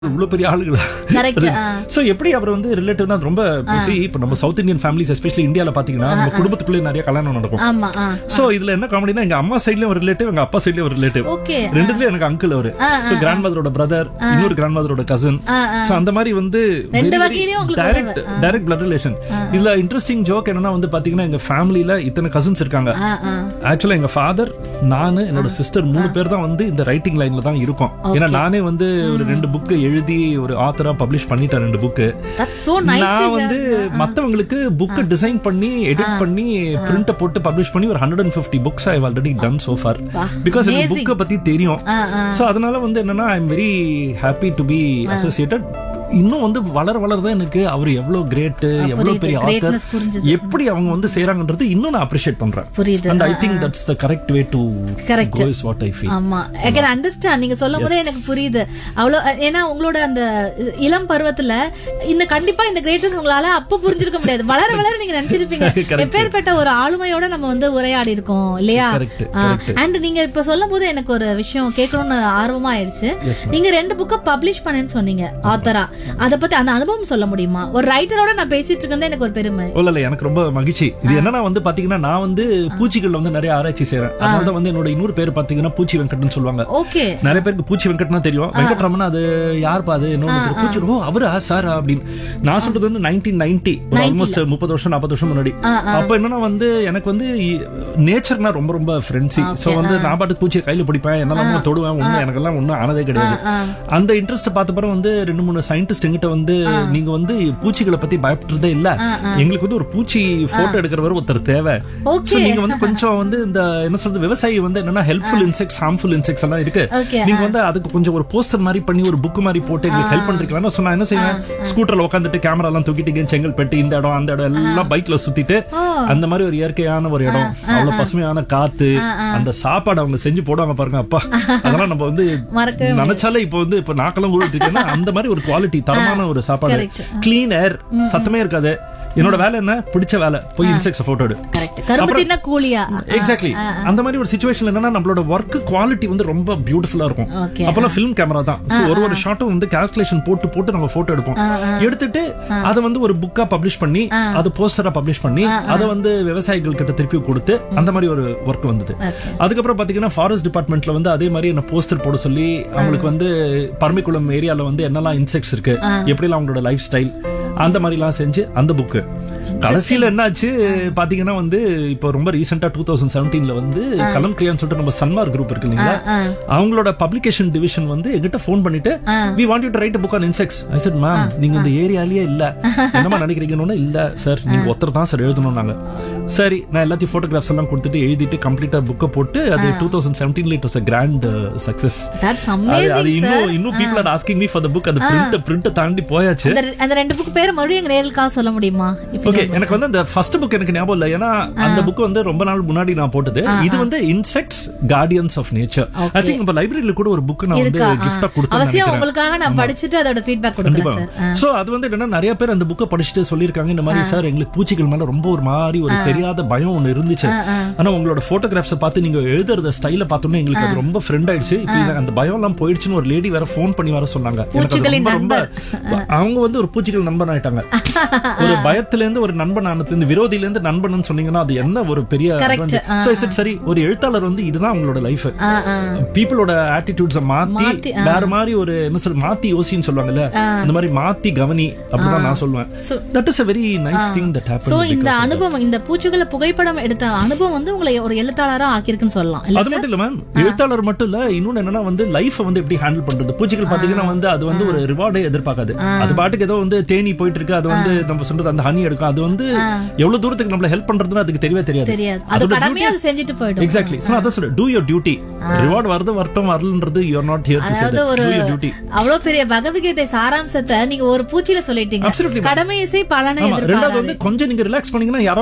இவ்வளவு பெரிய ஆளுங்களா Correct, ஆ. So எப்படி அவர் வந்து ரிலேட்டிவ்னா ரொம்ப see, இப்ப நம்ம சவுத் இந்தியன் ஃபேமிலிஸ் எஸ்பெஷலி இந்தியால பாத்தீங்கன்னா நம்ம குடும்பத்துக்குள்ளே நிறைய கல்யாணம் நடக்கும் ஆமா ஆ சோ இதுல என்ன காமெடினா எங்க அம்மா சைடுலயும் ஒரு ரிலேட்டிவ் எங்க அப்பா சைடுலயும் ஒரு ரிலேட்டிவ் ஓகே ரெண்டுலயும் எனக்கு அங்கிள் அவரு சோ கிராண்ட் மதரோட பிரதர் இன்னொரு கிராண்ட் மதரோட கசின் ஆ, சோ அந்த மாதிரி வந்து ரெண்டு வகையிலயும் உங்களுக்கு டைரக்ட் டைரக்ட் பிளட் ரிலேஷன் இதுல இன்ட்ரெஸ்டிங் ஜோக் என்னன்னா வந்து பாத்தீங்கன்னா எங்க ஃபேமிலில இத்தனை கசின்ஸ் இருக்காங்க ஆ ஆ ஆக்சுவலா எங்க ஃபாதர் நானு என்னோட சிஸ்டர் மூணு பேர் தான் வந்து இந்த ரைட்டிங் லைன்ல தான் இருக்கோம் ஏன்னா நானே வந்து ஒரு ரெண்டு புக் எழுதி ஒரு ஆத்தரா பப்ளிஷ் பண்ணிட்டேன் ரெண்டு புக்கு தட்ஸ் சோ நைஸ் நான் வந்து மத்தவங்களுக்கு புக் டிசைன் பண்ணி எடிட் பண்ணி பிரிண்ட் போட்டு பப்ளிஷ் பண்ணி ஒரு hundred and fifty books I already done so far because எனக்கு புக்கை பத்தி தெரியும் ஆ ஆ சோ அதனால வந்து என்னன்னா I am very happy to be associated இன்னும் வந்து வளர வளரதான் எனக்கு அவர் எவ்வளவு கிரேட் எவ்வளவு பெரிய ஆத்தர் கிரேட்னஸ் புரிஞ்சது எப்படி அவங்க வந்து செய்யறாங்கன்றது இன்னும் நான் அப்ரிஷியேட் பண்றேன் புரியுது and I think that's the correct way to Correct. Go is what I feel ஆமா ஐ கேன் அண்டர்ஸ்டாண்ட் நீங்க சொல்லும் போதே எனக்கு புரியுது அவ்வளவு ஏன்னா உங்களோட அந்த இளம் பருவத்துல இந்த கண்டிப்பா இந்த கிரேட்டஸ் உங்களால அப்ப புரிஞ்சிருக்க முடியாது வளர வளர நீங்க நினைச்சிருப்பீங்க Correct. எப்பேற்பட்ட ஒரு ஆளுமையோட நம்ம வந்து உரையாடி இருக்கோம் இல்லையா Correct, correct. அண்ட் நீங்க இப்ப சொல்லும் போது எனக்கு ஒரு விஷயம் கேட்கணும்னு ஆர்வமா ஆயிடுச்சு Yes, ma'am. நீங்க ரெண்டு புக்க பப்ளிஷ் பண்ணேன்னு சொன்னீங்க ஆத்தரா அத பத்தி அந்த அனுபவம் சொல்ல முடியுமா ஒரு ரைட்டரோட நான் பேசிட்டு இருக்கேன் எனக்கு ஒரு பெருமை இல்ல இல்ல எனக்கு ரொம்ப மகிழ்ச்சி இது என்னன்னா வந்து பாத்தீங்கன்னா நான் வந்து பூச்சிகள்ல வந்து நிறைய ஆராய்ச்சி செய்றேன் அதனால தான் வந்து என்னோட இன்னொரு பேர் பாத்தீங்கன்னா பூச்சி வெங்கட்னு சொல்லுவாங்க ஓகே நிறைய பேருக்கு பூச்சி வெங்கட்னா தெரியும் வெங்கட்ரமன் அது யாருப்பா அது இன்னொன்னு பேரு. பூச்சி ஓ அவரா சார் அப்படின்னு நான் சொல்றது வந்து நைன்டீன் நைன்டி ஆல்மோஸ்ட் முப்பது வருஷம் நாற்பது வருஷம் முன்னாடி அப்ப என்னன்னா வந்து எனக்கு வந்து நேச்சர்னா ரொம்ப ரொம்ப ஃப்ரெண்ட்ஸி சோ வந்து நான் பாட்டுக்கு பூச்சியை கையில பிடிப்பேன் என்னெல்லாம் தொடுவேன் ஒண்ணு எனக்கெல்லாம் ஒண்ணும் ஆனதே கிடையாது அந்த இன்ட்ரெஸ்ட் பார்த்த பிறகு வந்து ரெண்டு மூணு சயின்டிஸ்ட் எங்கிட்ட வந்து நீங்க வந்து பூச்சிகளை பத்தி பயப்படுறதே இல்ல எங்களுக்கு வந்து ஒரு பூச்சி போட்டோ எடுக்கிறவர் ஒருத்தர் தேவை Okay. சோ நீங்க வந்து கொஞ்சம் வந்து இந்த என்ன சொல்றது விவசாயி வந்து என்னன்னா ஹெல்ப்ஃபுல் இன்செக்ட்ஸ் ஹார்ம்ஃபுல் இன்செக்ட்ஸ் எல்லாம் இருக்கு Okay, நீங்க வந்து அதுக்கு கொஞ்சம் ஒரு போஸ்டர் மாதிரி பண்ணி ஒரு புக் மாதிரி போட்டு எங்களுக்கு ஹெல்ப் பண்றீங்களா சொன்னா என்ன செய்வேன் ஸ்கூட்டர்ல உட்காந்துட்டு கேமரா எல்லாம் தூக்கிட்டு செங்கல்பட்டு இந்த இடம் அந்த இடம் எல்லாம் பைக்ல சுத்திட்டு அந்த மாதிரி ஒரு இயற்கையான ஒரு இடம் அவ்வளவு பசுமையான காத்து அந்த சாப்பாடு அவங்க செஞ்சு போடுவாங்க பாருங்க அப்பா அதெல்லாம் நம்ம வந்து மறக்கவே நினைச்சாலே இப்போ வந்து இப்ப நாக்கெல்லாம் ஊறிட்டு இருக்கேன்னா அந்த மாதிரி ஒரு குவாலிட்டி தரமான ஒரு சாப்பாடு Correct. கிளீன் ஏர் சத்தமே இருக்காது என்னோட வேலை என்ன பிடிச்ச வேலை போய் இன்செக்ட்ஸ் போட்டோ எடு கரெக்ட் கரும்பு தின்னா கூலியா எக்ஸாக்ட்லி அந்த மாதிரி ஒரு சுச்சுவேஷன் என்னன்னா நம்மளோட ஒர்க் குவாலிட்டி வந்து ரொம்ப பியூட்டிஃபுல்லா இருக்கும் Okay. அப்பெல்லாம் ஃபிலிம் கேமரா தான் So, ஒரு ஒரு ஷாட்டும் வந்து கால்குலேஷன் போட்டு போட்டு நம்ம போட்டோ எடுப்போம் எடுத்துட்டு அதை வந்து ஒரு புக்கா பப்ளிஷ் பண்ணி அது போஸ்டரா பப்ளிஷ் பண்ணி அதை வந்து விவசாயிகள் கிட்ட திருப்பி கொடுத்து அந்த மாதிரி ஒரு ஒர்க் வந்தது Okay. அதுக்கப்புறம் பாத்தீங்கன்னா ஃபாரஸ்ட் டிபார்ட்மெண்ட்ல வந்து அதே மாதிரி என்ன போஸ்டர் போட சொல்லி அவங்களுக்கு வந்து பரமிக்குளம் ஏரியால வந்து என்னெல்லாம் இன்செக்ட்ஸ் இருக்கு எப்படிலாம் அவங்களோட லைஃப் ஸ்டைல் அந்த மாதிரி எல்லாம் செஞ்சு அந்த புக்கு கடைசியில என்னாச்சு பாத்தீங்கன்னா வந்து இப்போ ரொம்ப ரீசெண்டா டூ தௌசண்ட் செவன்டீன்ல வந்து கலம் கிரியான்னு சொல்லிட்டு நம்ம சன்மார் குரூப் இருக்கு இல்லைங்களா அவங்களோட பப்ளிகேஷன் டிவிஷன் வந்து எங்கிட்ட ஃபோன் பண்ணிட்டு we want you to write book on insects I said ma'am நீங்க இந்த ஏரியாலயே இல்ல என்னமா நினைக்கிறீங்கன்னு இல்ல சார் நீங்க ஒருத்தர் தான் சார் எழுதணும் நாங்க சரி நான் எல்லாத்தையும் போட்டோகிராஃப்ஸ் எல்லாம் கொடுத்துட்டு எழுதிட்டு கம்ப்ளீட்டா புக்கை போட்டு அது டூ தௌசண்ட் செவன்டீன்ல it was a grand success that's அது அது அமேசிங் இன்னும் இன்னும் people are asking me for the book அந்த பிரிண்ட் பிரிண்ட் தாண்டி போயாச்சு அந்த ரெ- அந்த ரெண்டு புக் பேர் மறுபடியும் எங்க நேர்களுக்காக சொல்ல முடியுமா If you ஓகே எனக்கு வந்து அந்த ஃபர்ஸ்ட் புக் எனக்கு ஞாபகம் இல்ல ஏன்னா அந்த புக் வந்து ரொம்ப நாள் முன்னாடி நான் போட்டது இது வந்து insects guardians of nature I think நம்ம லைப்ரரியில கூட ஒரு புக் நான் வந்து இருக்கா கிஃப்டா ஆ. கொடுத்தேன் அவசியம் நினைக்கிறேன் உங்களுக்காக நான் படிச்சுட்டு அதோட ஃபீட்பேக் கண்டிப்பா கொடுக்குறேன் சார் சோ அது வந்து என்னன்னா நிறைய பேர் அந்த புக்கை படிச்சுட்டு சொல்லியிருக்காங்க இந்த மாதிரி சார் எங்களுக்கு பூச்சிகள் மேல ரொம்ப ஒரு மாதிரி ஒரு தெரியாத பயம் ஒண்ணு இருந்துச்சு ஆனா உங்களோட போட்டோகிராஃப்ஸ் பார்த்து நீங்க எழுதுறத ஸ்டைல பார்த்தோன்னே எங்களுக்கு அது ரொம்ப ஃப்ரெண்ட் ஆயிடுச்சு இப்போ எனக்கு அந்த பயம் எல்லாம் போயிடுச்சுன்னு ஒரு லேடி வேற ஃபோன் பண்ணி வர சொன்னாங்க எனக்கு அது பூச்சிகளின் ரொம்ப ரொம்ப அவங்க வந்து ஒரு பூச்சிகள் நண்பன் ஆயிட்டாங்க ஒரு பயத்துல இருந்து ஒரு நண்பன் ஆனதுல இருந்து விரோதியில இருந்து நண்பன் சொன்னீங்கன்னா அது என்ன ஒரு பெரிய Correct. advantage. So I said, சரி ஒரு எழுத்தாளர் வந்து இதுதான் அவங்களோட லைஃப் ஆ, ஆ. பீப்புளோட ஆட்டிடியூட்ஸ் மாத்தி மாத்தி, வேற மாதிரி ஒரு என்ன சொல் மாத்தி யோசின்னு சொல்லுவாங்கல்ல அந்த மாதிரி மாத்தி கவனி அப்படிதான் நான் சொல்லுவேன் that is a very nice thing that so happen இந்த அனுபவம் இந்த பூச்சிகளை புகைப்படம் எடுத்த அனுபவம் வந்து உங்களை ஒரு எழுத்தாளரா ஆக்கியிருக்குன்னு சொல்லலாம் இல்ல அது மட்டும் இல்ல மேம் எழுத்தாளர் மட்டும் இல்ல இன்னொன்னு என்னன்னா வந்து லைஃப் வந்து எப்படி ஹேண்டில் பண்றது பூச்சிகள் பாத்தீங்கன்னா வந்து அது வந்து ஒரு ரிவார்டே எதிர்பார்க்காது அது பாட்டுக்கு ஏதோ வந்து தேனி போயிட்டு இருக்கு அது வந்து நம்ம சொல்றது அந்த ஹனி எடுக்கும் அது வந்து எவ்வளவு தூரத்துக்கு நம்மள ஹெல்ப் பண்றதுன்னு அதுக்கு தெரியவே தெரியாது தெரியாது அது அதோட கடமையா அது செஞ்சுட்டு போயிடும் எக்ஸாக்ட்லி அதான் சொல்றேன் டூ யோர் டியூட்டி ரிவார்ட் வரது வரட்டும் வரலன்றது you are not here to say அதாவது ஒரு டூ யோர் டியூட்டி அவ்வளவு பெரிய பகவத்கீதை சாராம்சத்தை நீங்க ஒரு பூச்சியில சொல்லிட்டீங்க Absolutely. கடமையை செய் பலனை ஆமா ரெண்டாவது எதிர்பாராது வந்து கொஞ்சம் நீங்க ரிலாக்ஸ் பண்ணீங்கன்னா யாராவது ஒருத்தர் பின்னாடி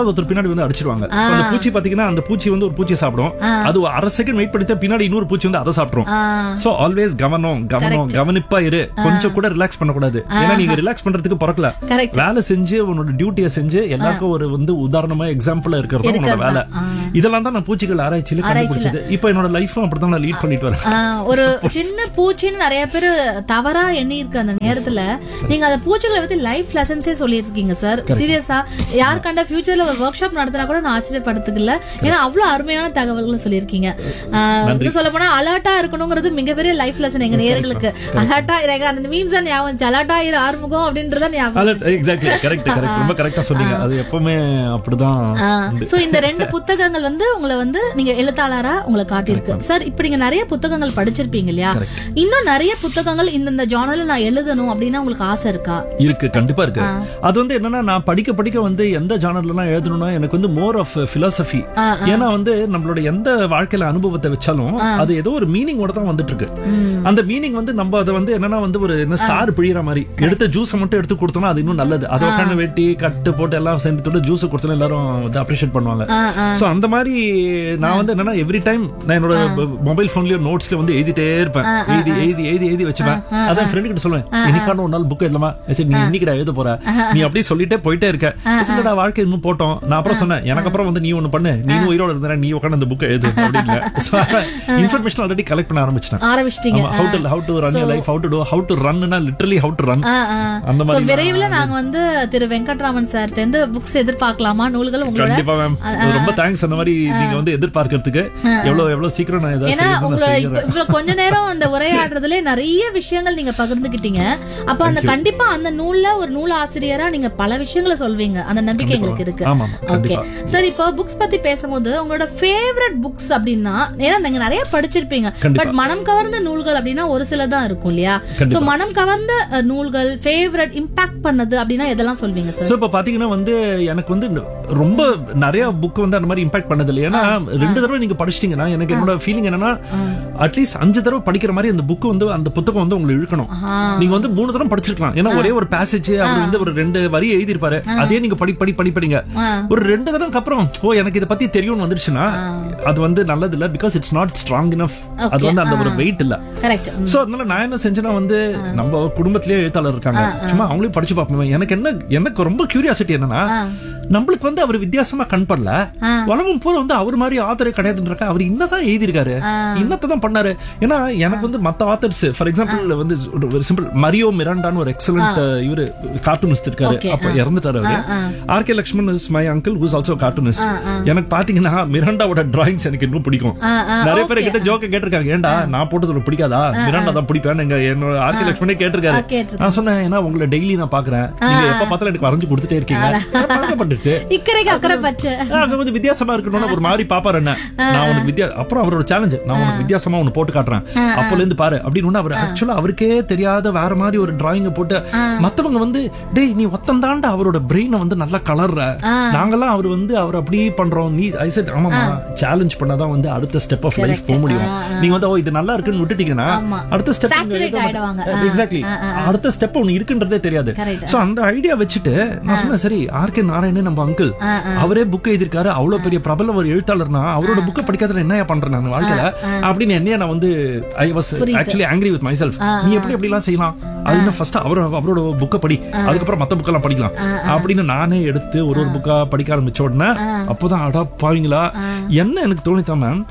பின்னாடி வந்து அடிச்சிருவாங்க இப்ப அந்த பூச்சி பாத்தீங்கன்னா அந்த பூச்சி வந்து ஒரு பூச்சியை சாப்பிடும் அது ஒரு அரை செகண்ட் வெயிட் பண்ணிட்டு பின்னாடி இன்னொரு பூச்சி வந்து அதை சாப்பிடும் ஆ, சோ ஆல்வேஸ் கவனம் கவனம் கவனிப்பா இரு கொஞ்சம் கூட ரிலாக்ஸ் பண்ணக்கூடாது ஏன்னா நீங்க ரிலாக்ஸ் பண்றதுக்கு பிறக்கல correct. வேலை செஞ்சு உன்னோட டியூட்டியை செஞ்சு எல்லாருக்கும் ஒரு வந்து உதாரணமா எக்ஸாம்பிளா இருக்கிறது தான் உன்னோட வேலை இதெல்லாம் தான் நான் பூச்சிகள் ஆராய்ச்சியில கண்டுபிடிச்சது இப்போ என்னோட லைஃப்பும் அப்படிதான் நான் லீட் பண்ணிட்டு வரேன் ஆ, ஒரு சின்ன பூச்சின்னு நிறைய பேர் தவறா எண்ணி இருக்கு அந்த நேரத்துல நீங்க அந்த பூச்சிகளை பத்தி லைஃப் லெசன்ஸே சொல்லியிருக்கீங்க சார் சீரியஸா யார் கண்ட ஃபியூச்சர்ல ஒரு ஒர்க் ஷாப் நடத்தினா கூட நான் ஆச்சரியப்படுத்துக்கல ஏன்னா அவ்வளவு அருமையான தகவல்களை சொல்லியிருக்கீங்க ஆ, இன்னும் சொல்ல போனா அலர்ட்டா இருக்கணுங்கிறது மிகப்பெரிய லைஃப் லெசன் எங்க நேயர்களுக்கு அலர்ட்டா எனக்கு அந்த மீம்ஸ் தான் ஞாபகம் வந்துச்சு. அலர்ட்டா இரு ஆறுமுகம் அப்படின்றத ஞாபகம் எக்ஸாக்ட்லி கரெக்ட் கரெக்ட் ரொம்ப கரெக்டா சொன்னீங்க அது எப்பவுமே அப்படிதான் சோ இந்த ரெண்டு புத்தகங்கள் வந்து உங்களை வந்து நீங்க எழுத்தாளரா உங்களை காட்டியிருக்கு சார் இப்ப நீங்க நிறைய புத்தகங்கள் படிச்சிருப்பீங்க இல்லையா இன்னும் நிறைய புத்தகங்கள் இந்த ஜானர்ல நான் எழுதணும் அப்படின்னா உங்களுக்கு ஆசை இருக்கா இருக்கு கண்டிப்பா இருக்கு அது வந்து என்னன்னா நான் படிக்க படிக்க வந்து எந்த ஜானர்லாம் எழுதணும்னா எனக்கு வந்து மோர் ஆஃப் பிலாசபி ஆ, ஏன்னா வந்து நம்மளோட எந்த வாழ்க்கையில அனுபவத்தை வச்சாலும் அது ஏதோ ஒரு மீனிங்கோட தான் வந்துட்டு இருக்கு ம். அந்த மீனிங் வந்து நம்ம அதை வந்து என்னன்னா வந்து ஒரு என்ன சாறு பிழிகிற மாதிரி எடுத்த ஜூஸை மட்டும் எடுத்து கொடுத்தோம்னா அது இன்னும் நல்லது அதை உட்காந்து வெட்டி கட்டு போட்டு எல்லாம் சேர்ந்து தொட்டு ஜூஸ் கொடுத்தோம் எல்லாரும் வந்து அப்ரிஷியேட் பண்ணுவாங்க ஆ, ஆ. சோ அந்த மாதிரி நான் வந்து என்னன்னா எவ்ரி டைம் நான் என்னோட மொபைல் போன்லயோ நோட்ஸ்ல வந்து எழுதிட்டே இருப்பேன் எழுதி எழுதி எழுதி எழுதி வச்சுப்பேன் அதான் ஃப்ரெண்ட் கிட்ட சொல்லுவேன் இன்னைக்கான ஒரு நாள் புக் எழுதலாமா சரி நீ இன்னைக்கு எழுத போற நீ அப்படியே சொல்லிட்டே போயிட்டே இருக்க சரிடா வாழ்க்கை இன்னும் போட்டோம் நான் அப்புறம் சொன்னேன் எனக்கு அப்புறம் வந்து நீ ஒண்ணு பண்ணு நீ உயிரோட இருந்த நீ உட்காந்து அந்த புக் எழுது அப்படின்னு இன்ஃபர்மேஷன் ஆல்ரெடி கலெக்ட் பண்ண ஆரம்பிச்சிட்டேன் ஆரம்பிச்சிட்டீங்க how to how to run life how to do how to ரன்னா லிட்டரலி ஹவு டு ரன் ஆ, ஆ. அந்த So, மாதிரி விரைவில் நாங்க வந்து திரு வெங்கட்ராமன் சார் இருந்து புக்ஸ் எதிர்பார்க்கலாமா நூல்கள் உங்களோட கண்டிப்பா மேம் ரொம்ப தேங்க்ஸ் அந்த மாதிரி நீங்க வந்து எதிர்பார்க்கறதுக்கு எவ்வளவு எவ்வளவு சீக்கிரம் நான் ஏதாவது ஏன்னா செய்யணும்னு நான் உங்களோட செய்யறேன் இப்ப- இவ்வளவு கொஞ்ச நேரம் அந்த உரையாடுறதுல நிறைய விஷயங்கள் நீங்க பகிர்ந்துகிட்டீங்க அப்ப அந்த கண்டிப்பா அந்த நூல்ல ஒரு நூல் ஆசிரியரா நீங்க பல விஷயங்களை சொல்வீங்க அந்த நம்பிக்கை எங்களுக்கு இருக்கு ஆமா ஆமா, ஓகே கண்டிப்பா சார் இப்போ புக்ஸ் பத்தி பேசும்போது உங்களோட ஃபேவரட் புக்ஸ் அப்படின்னா ஏன்னா நீங்க நிறைய படிச்சிருப்பீங்க கண்டிப்பா. பட் மனம் கவர்ந்த நூல்கள் அப்படின்னா ஒரு சில தான் இருக்கும் இல்லையா கண்டிப்பா. சோ மனம் கவர்ந்த அஹ், நூல்கள் ஃபேவரட் இம்பாக்ட் பண்ணது அப்படின்னா எதெல்லாம் சொல்வீங்க சார் சோ இப்ப பாத்தீங்கன்னா வந்து எனக்கு வந்து ரொம்ப நிறைய புக் வந்து அந்த மாதிரி இம்பாக்ட் பண்ணது இல்லை ஏன்னா ரெண்டு தடவை நீங்க படிச்சிட்டீங்கன்னா எனக்கு என்னோட ஃபீலிங் என்னன்னா அட்லீஸ்ட் அஞ்சு தடவை படிக்கிற மாதிரி அந்த புக் வந்து அந்த புத்தகம் வந்து உங்களை இழுக்கணும் நீங்க வந்து மூணு தடவை படிச்சிருக்கலாம் ஏன்னா ஒரே ஒரு பேசேஜ் அவர் வந்து ஒரு ரெண்டு வரி எழுதியிருப்பாரு அதே நீங்க படி படி படி படிங்க ஒரு ரெண்டு தடவைக்கு அப்புறம் ஓ எனக்கு இதை பத்தி தெரியும்னு வந்துருச்சுன்னா அது வந்து நல்லது இல்ல because it's not strong enough அது வந்து அந்த ஒரு வெயிட் இல்ல கரெக்ட் சோ அதனால நான் என்ன செஞ்சேன்னா வந்து நம்ம குடும்பத்திலேயே எழுத்தாளர் இருக்காங்க சும்மா அவங்களையும் படிச்சு பார்ப்போம் எனக்கு என்ன எனக்கு ரொம்ப கியூரியாசிட்டி என்னன்னா நம்மளுக்கு வந்து அவர் வித்தியாசமா கண்படல உலகம் பூரா வந்து அவர் மாதிரி ஆத்தரே கிடையாதுன்றக்க அவர் இன்னதான் எழுதியிருக்காரு இன்னத்தை தான் பண்ணாரு ஏன்னா எனக்கு வந்து மத்த ஆத்தர்ஸ் ஃபார் எக்ஸாம்பிள் வந்து ஒரு சிம்பிள் மரியோ மிராண்டான்னு ஒரு எக்ஸலண்ட் இவரு கார்ட்டூனிஸ்ட் இருக்காரு Okay, அப்ப இறந்துட்டாரு அவரு R K Laxman is my uncle who's also cartoonist எனக்கு பாத்தீங்கன்னா மிராண்டாவோட டிராயிங்ஸ் எனக்கு இன்னும் பிடிக்கும் ஆ, ஆ, நிறைய பேர் கிட்ட ஜோக்க கேட்டிருக்காங்க ஏன்டா நான் போட்டு சொல்ல பிடிக்காதா மிராண்டா தான் பிடிப்பேன் எங்க என்னோட ஆர்கே லட்சுமணே கேட்டிருக்காரு ஆ, கேட்டிருக்காரு. நான் சொன்னேன் ஏன்னா உங்களை டெய்லி நான் பாக்குறேன் நீங்க எப்ப பார்த்தாலும் எனக்கு வரைஞ்சு கொடுத்துட்டே இருக்கீங்க எனக்கு பழக்கப்பட்டுச்சு இக்கரைக்கு அக்கறை பச்சை ஆ, அது வந்து வித்தியாசமா இருக்கணும்னு ஒரு மாதிரி பாப்பாரு என்ன நான் உனக்கு வித்தியா அப்புறம் அவரோட சேலஞ்ச் நான் உனக்கு வித்தியாசமா ஒன்னு போட்டு காட்டுறேன் அப்பல இருந்து பாரு அப்படின்னு அவர் ஆக்சுவலா அவருக்கே தெரியாத வேற மாதிரி ஒரு டிராயிங்க போட்டு மத்தவங்க வந்து டேய் நீ ஒத்தந்தாண்ட அவரோட பிரெயினை வந்து நல்லா கலர்ற நாங்கெல்லாம் அவர் வந்து அவர் அப்படி பண்றோம் நீ ஐ செட் ஆமாமா சேலஞ்ச் பண்ணாதான் வந்து அடுத்த ஸ்டெப் ஆஃப் லைஃப் போக முடியும் நீங்க வந்து ஓ இது நல்லா இருக்குன்னு விட்டுட்டீங்கன்னா ஆமா. அடுத்த ஸ்டெப் Saturate ஆயிடுவாங்க. ஆ, எக்ஸாக்ட்லி அடுத்த ஸ்டெப் ஒன்னு இருக்குன்றதே தெரியாது Correct. சோ அந்த ஐடியா வச்சுட்டு நான் சொன்னேன் சரி ஆர் கே நாராயணன் நம்ம அங்கிள் ஆ, அவரே புக் எழுதிருக்காரு அவ்வளவு பெரிய பிரபல ஒரு எழுத்தாளர்னா அவரோட புக்கை படிக்காத என்னையா பண்றேன் நான் வாழ்க்கையில அப்படின்னு என்னைய நான் வந்து I was actually angry with myself நீ எப்படி எப்படி எல்லாம் செய்யலாம் அது இன்னும் ஃபர்ஸ்ட் அவர் அவரோட புக்கை படி அதுக்கப்புறம் மத்த புக்கெல்லாம் படிக்கலாம் அப்படின்னு நானே எடுத்து ஒரு ஒரு புக்கா படிக்க ஆரம்பிச்ச உடனே அப்போதான் அடா பாவீங்களா என்ன எனக்கு தோணித்தான் மேம்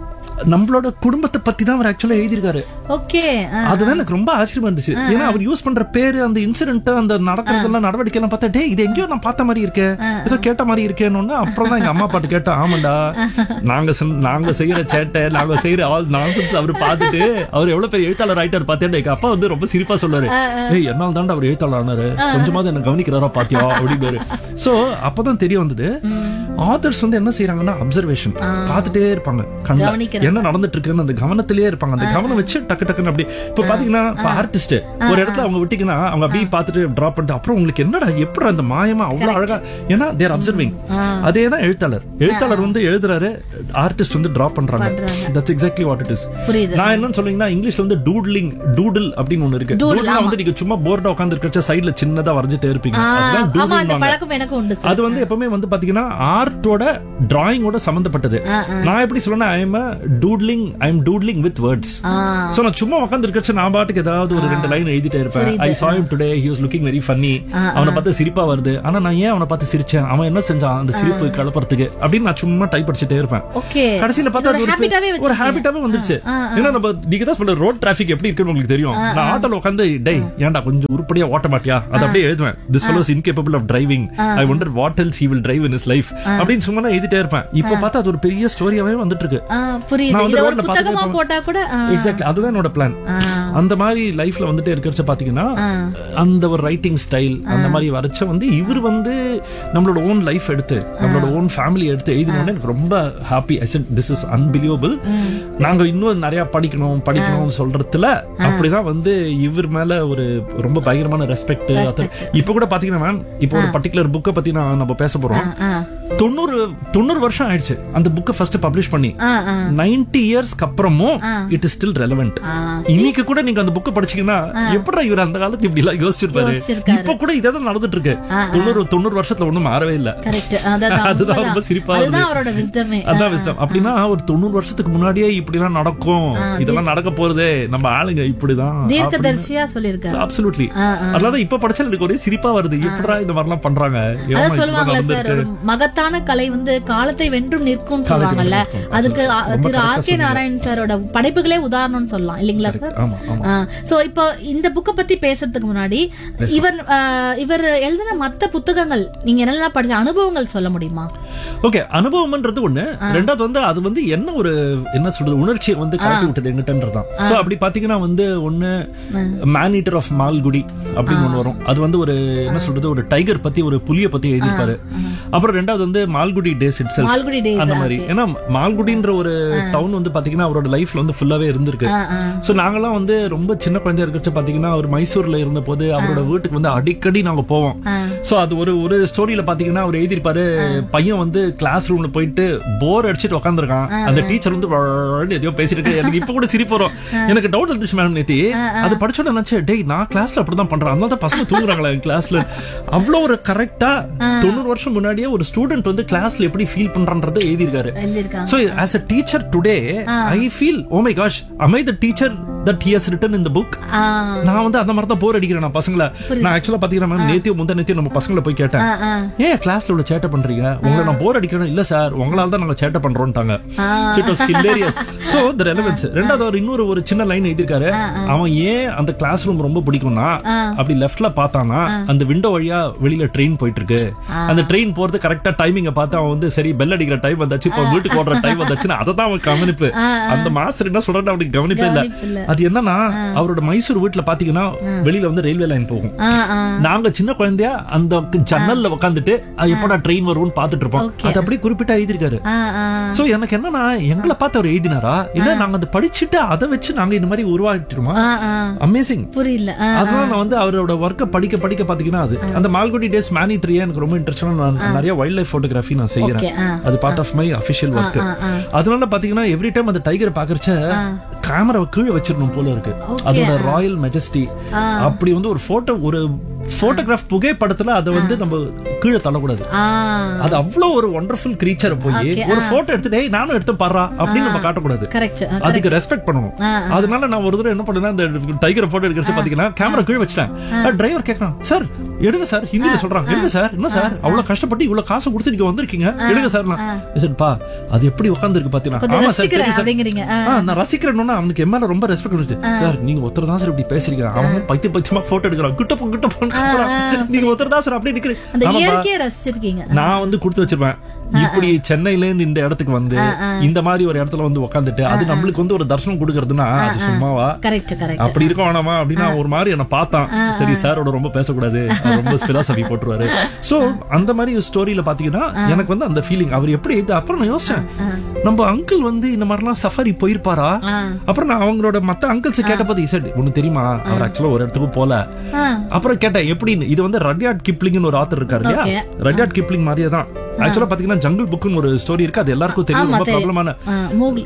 நம்மளோட குடும்பத்தை பத்தி தான் அவர் ஆக்சுவலா எழுதியிருக்காரு ஓகே அதுதான் எனக்கு ரொம்ப ஆச்சரியமா இருந்துச்சு ஏன்னா அவர் யூஸ் பண்ற பேரு அந்த இன்சிடென்ட் அந்த நடக்கிறதெல்லாம் நடவடிக்கை எல்லாம் பார்த்தா டேய் இது எங்கேயோ நான் பார்த்த மாதிரி இருக்கே ஏதோ கேட்ட மாதிரி இருக்கேன்னு அப்புறம் தான் எங்க அம்மா பாட்டு கேட்டா ஆமாண்டா நாங்க சொன்ன- நாங்க செய்யற சேட்டை நாங்க செய்யற ஆல் நான்சென்ஸ் அவர் பார்த்துட்டு அவர் எவ்வளவு பெரிய எழுத்தாளர் ஆயிட்டார் பார்த்தேன் எங்க அப்பா வந்து ரொம்ப சிரிப்பா சொல்றாரு ஏய் என்னால் தாண்டா அவர் எழுத்தாளர் ஆனாரு கொஞ்சமாவது என்ன கவனிக்கிறாரா பாத்தியா அப்படின்னாரு சோ அப்பதான் தெரிய வந்தது ஆத்தர்ஸ் வந்து என்ன செய்யறாங்கன்னா அப்சர்வேஷன் பார்த்துட்டே இருப்பாங்க கண்ணில் கவனிக்கிறாங்க. என்ன நடந்துட்டு இருக்குன்னு அந்த கவனத்திலேயே இருப்பாங்க அந்த கவனம் வச்சு டக்கு டக்குன்னு அப்படி இப்ப பாத்தீங்கன்னா இப்ப ஆர்டிஸ்ட் ஒரு இடத்துல அவங்க விட்டீங்கன்னா அவங்க அப்படியே பார்த்துட்டு டிராப் பண்ணிட்டு அப்புறம் உங்களுக்கு என்னடா எப்படி அந்த மாயமா அவ்வளவு அழகா ஏன்னா தேர் அப்சர்விங் அதே தான் எழுத்தாளர் எழுத்தாளர் வந்து எழுதுறாரு ஆர்டிஸ்ட் வந்து டிராப் பண்றாங்க that's exactly what it is புரியுது நான் என்னன்னு சொன்னீங்கன்னா இங்கிலீஷ்ல வந்து டூட்லிங் டூடில் அப்படின்னு ஒண்ணு இருக்கு Doodle, டூடில் வந்து நீங்க சும்மா போர்டா உட்கார்ந்து இருக்கிற சைடுல சின்னதா வரைஞ்சிட்டே இருப்பீங்க ஆ, அதுதான் ஆமா doodle அந்த வாங்க. பழக்கம் எனக்கும் உண்டு சார் அது வந்து எப்பவுமே வந்து பாத்தீங்கன்னா ஆர்ட்டோட டிராயிங்கோட சம்பந்தப்பட்டது ஆ, நான் எப்படி சொல்லணும் I am doodling I am doodling with words ah so நான் சும்மா உட்கார்ந்து இருக்கச்சு நான் பாட்டுக்கு ஏதாவது ஒரு ரெண்டு லைன் எழுதிட்டே இருப்பேன் I saw him today he was looking very funny அவனை பார்த்து சிரிப்பா வருது ஆனா நான் ஏன் அவனை பார்த்து சிரிச்சேன் அவன் என்ன செஞ்சான் அந்த சிரிப்பு கலப்பறதுக்கு அப்படின்னு நான் சும்மா டைப் அடிச்சுட்டே இருப்பேன் ஓகே கடைசியில பார்த்தா அது ஒரு ஹாபிட்டாவே பெ- ஒரு ஹாபிட்டாவே வந்துருச்சு ஏன்னா நம்ம நீங்க தான் சொல்ற ரோட் டிராபிக் எப்படி இருக்குன்னு உங்களுக்கு தெரியும் நான் ஆட்டோல உட்காந்து டேய் ஏன்டா கொஞ்சம் உருப்படியா ஓட்ட மாட்டியா அதை அப்படியே எழுதுவேன் this fellow is incapable of driving i wonder what else he will drive in his life அப்படின்னு சும்மா நான் எழுதிட்டே இருப்பேன் இப்ப பார்த்தா அது ஒரு பெரிய ஸ்டோரியாவே வந்துட்டு இருக்கு ஆ புரியுது நான் வந்து இத ஒரு ரோட்ல புத்தகமா பார்த்துட்டே போட்டா கூட ஆ, எக்ஸாக்ட்லி அதுதான் என்னோட பிளான் ஆ. அந்த மாதிரி லைஃப்ல வந்துட்டு இருக்கிறச்ச பாத்தீங்கன்னா அந்த ஒரு ரைட்டிங் ஸ்டைல் அந்த மாதிரி வரைச்ச வந்து இவர் வந்து நம்மளோட ஓன் லைஃப் எடுத்து நம்மளோட ஓன் ஃபேமிலி எடுத்து எழுதினோடனே எனக்கு ரொம்ப happy I said this is unbelievable நாங்க இன்னும் நிறைய படிக்கணும் படிக்கணும் சொல்றதுல அப்படிதான் வந்து இவர் மேல ஒரு ரொம்ப பயங்கரமான ரெஸ்பெக்ட் இப்ப கூட பாத்தீங்கன்னா மேம் இப்போ ஒரு பர்டிகுலர் புக்கை பத்தி நான் நம்ம பேச போறோம் ஆ தொண்ணூறு தொண்ணூறு வருஷம் ஆயிடுச்சு அந்த புக்கை ஃபர்ஸ்ட் பப்ளிஷ் பண்ணி ஆ ஆ நைன்டி இயர்ஸ்க்கு அப்புறமும் இட் இஸ் ஸ்டில் ரெலவென்ட் ஆ இன்னைக்கு கூட நீங்க அந்த புக்கை படிச்சீங்கன்னா எப்படி இவர் அந்த காலத்து இப்படி எல்லாம் யோசிச்சிருப்பாரு யோசிச்சிருக்காரு. இப்ப கூட இதே தான் நடந்துட்டு இருக்கு தொண்ணூறு தொண்ணூறு வருஷத்துல ஒண்ணும் மாறவே இல்ல கரெக்ட் அதுதான் அதுதான் ரொம்ப உண்மைதான். சிரிப்பா அதுதான் அவரோட விஸ்டமே அதான் விஸ்டம் அப்படின்னா ஒரு தொண்ணூறு வருஷத்துக்கு முன்னாடியே இப்படி எல்லாம் நடக்கும் இதெல்லாம் நடக்க போறதே நம்ம ஆளுங்க இப்படிதான் தீர்க்கதரிசியா சொல்லியிருக்காரு அப்சல்யூட்லி ஆ, அதனால இப்ப படிச்சா எனக்கு ஒரே சிரிப்பா வருது எப்படா இந்த மாதிரிலாம் பண்றாங்க ஏம்மா அதான் இப்படிலாம் சொல்லுவாங்கல்ல சார் நடந்திருக்கு? ஒரு மகத்தான கலை வந்து காலத்தை வென்றும் நிற்கும் சொல்லுவாங்கல்ல நிற்கும். அதுக்கு ஆ, ரொம்ப திரு ஆர் கே நாராயண் சாரோட படைப்புகளே உதாரணம்னு சொல்லலாம் இல்லீங்களா சார் ஆமா ஆமா சோ இப்போ இந்த புக்க பத்தி பேசுறதுக்கு முன்னாடி இவர் ஆ, இவர் எழுதின மத்த புத்தகங்கள் நீங்க என்னெல்லாம் படிச்ச அனுபவங்கள் சொல்ல முடியுமா ஓகே அனுபவம்ன்றது ஒண்ணு ரெண்டாவது வந்து அது வந்து என்ன ஒரு என்ன சொல்றது உணர்ச்சியை வந்து காட்டி விட்டது எங்கிட்டன்றதுதான் சோ அப்படி பாத்தீங்கன்னா வந்து ஒண்ணு மேன் ஈட்டர் ஆஃப் மால்குடி அப்படின்னு ஒண்ணு வரும் அது வந்து ஒரு என்ன சொல்றது ஒரு டைகர் பத்தி ஒரு புலிய பத்தி எழுதியிருப்பாரு அப்புறம் ரெண்டாவது வந்து Malgudi days it Malgudi days, அந்த மாதிரி ஏன்னா மால்குடின்ற ஒரு டவுன் வந்து பாத்தீங்கன்னா அவரோட லைஃப்ல வந்து ஃபுல்லாவே இருந்திருக்கு ஆ, ஆ. சோ நாங்கெல்லாம் வந்து ரொம்ப சின்ன குழந்தையா இருக்கச்ச பாத்தீங்கன்னா அவர் மைசூர்ல இருந்த போது அவரோட வீட்டுக்கு வந்து அடிக்கடி நாங்க போவோம் சோ அது ஒரு ஒரு ஸ்டோரியில பாத்தீங்கன்னா அவர் எழுதியிருப்பாரு பையன் வந்து கிளாஸ் ரூம்ல போயிட்டு போர் அடிச்சிட்டு உட்காந்துருக்கான் அந்த டீச்சர் வந்து வழவழன்னு எதையோ பேசிட்டு இருக்கு எனக்கு இப்ப கூட சிரிப்பு வரும் எனக்கு டவுட் இருந்துச்சு மேடம் நேத்தி அது படிச்சோட நினைச்சேன் டேய் நான் கிளாஸ்ல அப்படிதான் பண்றேன் அதனால தான் பசங்க தூங்குறாங்களா என் கிளாஸ்ல அவ்வளவு ஒரு கரெக்டா தொண்ணூறு வருஷம் முன்னாடியே ஒரு ஸ்டூடெண்ட் வந்து கிளாஸ்ல எப்படி ஃபீல் பண்றன்றதை எழுதியிருக்காரு எழுதியிருக்காங்க So as a teacher today, I feel, oh my gosh, am I the teacher that he has written in the book? ஆ, நான் வந்து அந்த மாதிரி தான் போர் அடிக்கிறேன் நான் பசங்களை நான் ஆக்சுவலா பாத்தீங்கன்னா மேம் நேத்தியோ முந்தா நேத்தியோ நம்ம பசங்களை போய் கேட்டேன் ஆ, ஆ. ஏன் கிளாஸ்ல உள்ள சேட்டை பண்றீங்க உங்களை நான் போர் அடிக்கிறேன் இல்ல சார் உங்களால தான் நாங்க சேட்டை பண்றோம்ட்டாங்க So it was hilarious. So the relevance. ரெண்டாவது அவர் இன்னொரு ஒரு சின்ன லைன் எழுதியிருக்காரு அவன் ஏன் அந்த கிளாஸ் ரூம் ரொம்ப பிடிக்கும்னா அப்படி லெஃப்ட்ல பார்த்தானா அந்த விண்டோ வழியா வெளியில ட்ரெயின் போயிட்டு இருக்கு அந்த ட்ரெயின் போறது கரெக்டா டைமிங்க பார்த்து அவன் வந்து சரி பெல் அடிக்கிற டைம் வந்தாச்சு இப்போ வீட்டுக்கு ஓடுற டைம் வந்துச்சுன்னா அதை தான் அவன் கவனிப்பு அந்த மாஸ்டர் என்ன சொல்றாரு அவனுக்கு கவனிப்பு இல்ல கவனிப்பு இல்ல. அது என்னன்னா அவரோட மைசூர் வீட்டுல பாத்தீங்கன்னா வெளியில வந்து ரயில்வே லைன் போகும் ஆ, ஆ. நாங்க சின்ன குழந்தையா அந்த ஜன்னல்ல உட்காந்துட்டு அது எப்படா ட்ரெயின் வரும்னு பாத்துட்டு இருப்போம் Okay. அது அப்படியே குறிப்பிட்டா எழுதிருக்காரு ஆ, ஆ. சோ எனக்கு என்னன்னா எங்களை பார்த்து அவர் எழுதினாரா இல்ல நாங்க அதை படிச்சுட்டு அதை வச்சு நாங்க இந்த மாதிரி உருவாக்கிட்டுருமா ஆ, ஆ. அமேசிங் புரியல ஆ, அதான் நான் வந்து அவரோட ஒர்க்கை படிக்க படிக்க பாத்தீங்கன்னா அது அந்த மால்குடி டேஸ் மேனிட்ரியா எனக்கு ரொம்ப இன்ட்ரெஸ்டான நான் நிறைய வைல்ட் லைஃப் போட்டோகிராஃபி நான் செய்யறேன் Okay, ஆ. அது part of my official work அதனால பாத்தீங்கன்னா எவ்ரி டைம் அந்த டைகரை பாக்குறச்ச கேமராவை கீழே வச்சிடணும் போல இருக்கு அதோட ராயல் மெஜஸ்டி அப்படி வந்து ஒரு போட்டோ ஒரு போட்டோகிராஃப் புகைப்படத்துல அதை வந்து நம்ம கீழே தள்ளக்கூடாது ஆ. அது அவ்வளவு ஒரு ஒண்டர்ஃபுல் கிரீச்சர் போய் ஒரு போட்டோ எடுத்துட்டு "ஏய், நானும் எடுத்து பாடுறா அப்படின்னு நம்ம காட்டக்கூடாது கரெக்ட் அதுக்கு ரெஸ்பெக்ட் பண்ணணும் அதனால நான் ஒரு தடவை என்ன பண்ணேன்னா அந்த டைகரை போட்டோ எடுக்கிறச்சு பாத்தீங்கன்னா கேமரா கீழே வச்சிட்டேன் டிரைவர் கேட்கறான் சார் எடுங்க சார் ஹிந்தில சொல்றான் எடுங்க சார் என்ன சார் அவ்வளவு கஷ்டப்பட்டு இவ்வளவு காசு கொடுத்து நீங்க வந்திருக்கீங்க எடுங்க சார் நான் பா அது எப்படி உட்கார்ந்து இருக்கு பாத்தீங்கன்னா கொஞ்சம் ஆமா சார் ரசிக்கிறேன் தெரியும் சார் அப்படிங்கிறீங்க ஆ. ஆ, நான் ரசிக்கிறேன்னா அவனுக்கு என் மேல ரொம்ப ரெஸ்பெக்ட் இருந்துச்சு சார் நீங்க ஒருத்தர் தான் சார் இப்படி பேசுறீங்க அவன் பைத்திய பைத்தியமா போட்டோ எடுக்கிறான் கிட்ட கிட்ட நீங்க ஒருத்தர் தான் சார் அப்படியே அந்த நிக்கிறீங்க இயற்கையை ரசிச்சிருக்கீங்க நான் வந்து கொடுத்து வச்சிருப்பேன் இப்படி சென்னையில இருந்து இந்த இடத்துக்கு வந்து இந்த மாதிரி ஒரு இடத்துல வந்து உட்காந்துட்டு அது நம்மளுக்கு வந்து ஒரு தர்சனம் கொடுக்கறதுன்னா அது சும்மாவா கரெக்ட் கரெக்ட் அப்படி இருக்க வேணாமா அப்படின்னா ஒரு மாதிரி என்ன பார்த்தான் சரி சாரோட ரொம்ப பேசக்கூடாது அவர் ரொம்ப பிலாசபி போட்டுருவாரு சோ அந்த மாதிரி ஸ்டோரியில பாத்தீங்கன்னா எனக்கு வந்து அந்த ஃபீலிங் அவர் எப்படி இது அப்புறம் நான் யோசிச்சேன் நம்ம அங்கிள் வந்து இந்த மாதிரிலாம் சஃபாரி போயிருப்பாரா அப்புறம் நான் அவங்களோட மத்த அங்கிள்ஸ் கேட்டபோது இசட் ஒண்ணு தெரியுமா அவர் ஆக்சுவலா ஒரு இடத்துக்கு போல அப்புறம் கேட்டேன் எப்படின்னு இது வந்து ரட்யாட் கிப்ளிங்னு ஒரு ஆத்தர் இருக்காரு இல்லையா Okay. ரட்யாட் கிப்ளிங் மாதிரியே தான் ஆக்சுவலா பாத்தீங்கன்னா ஜங்கிள் புக்னு ஒரு ஸ்டோரி இருக்கு அது எல்லாருக்கும் தெரியும் ரொம்ப ப்ராப்ளமான மூகுல்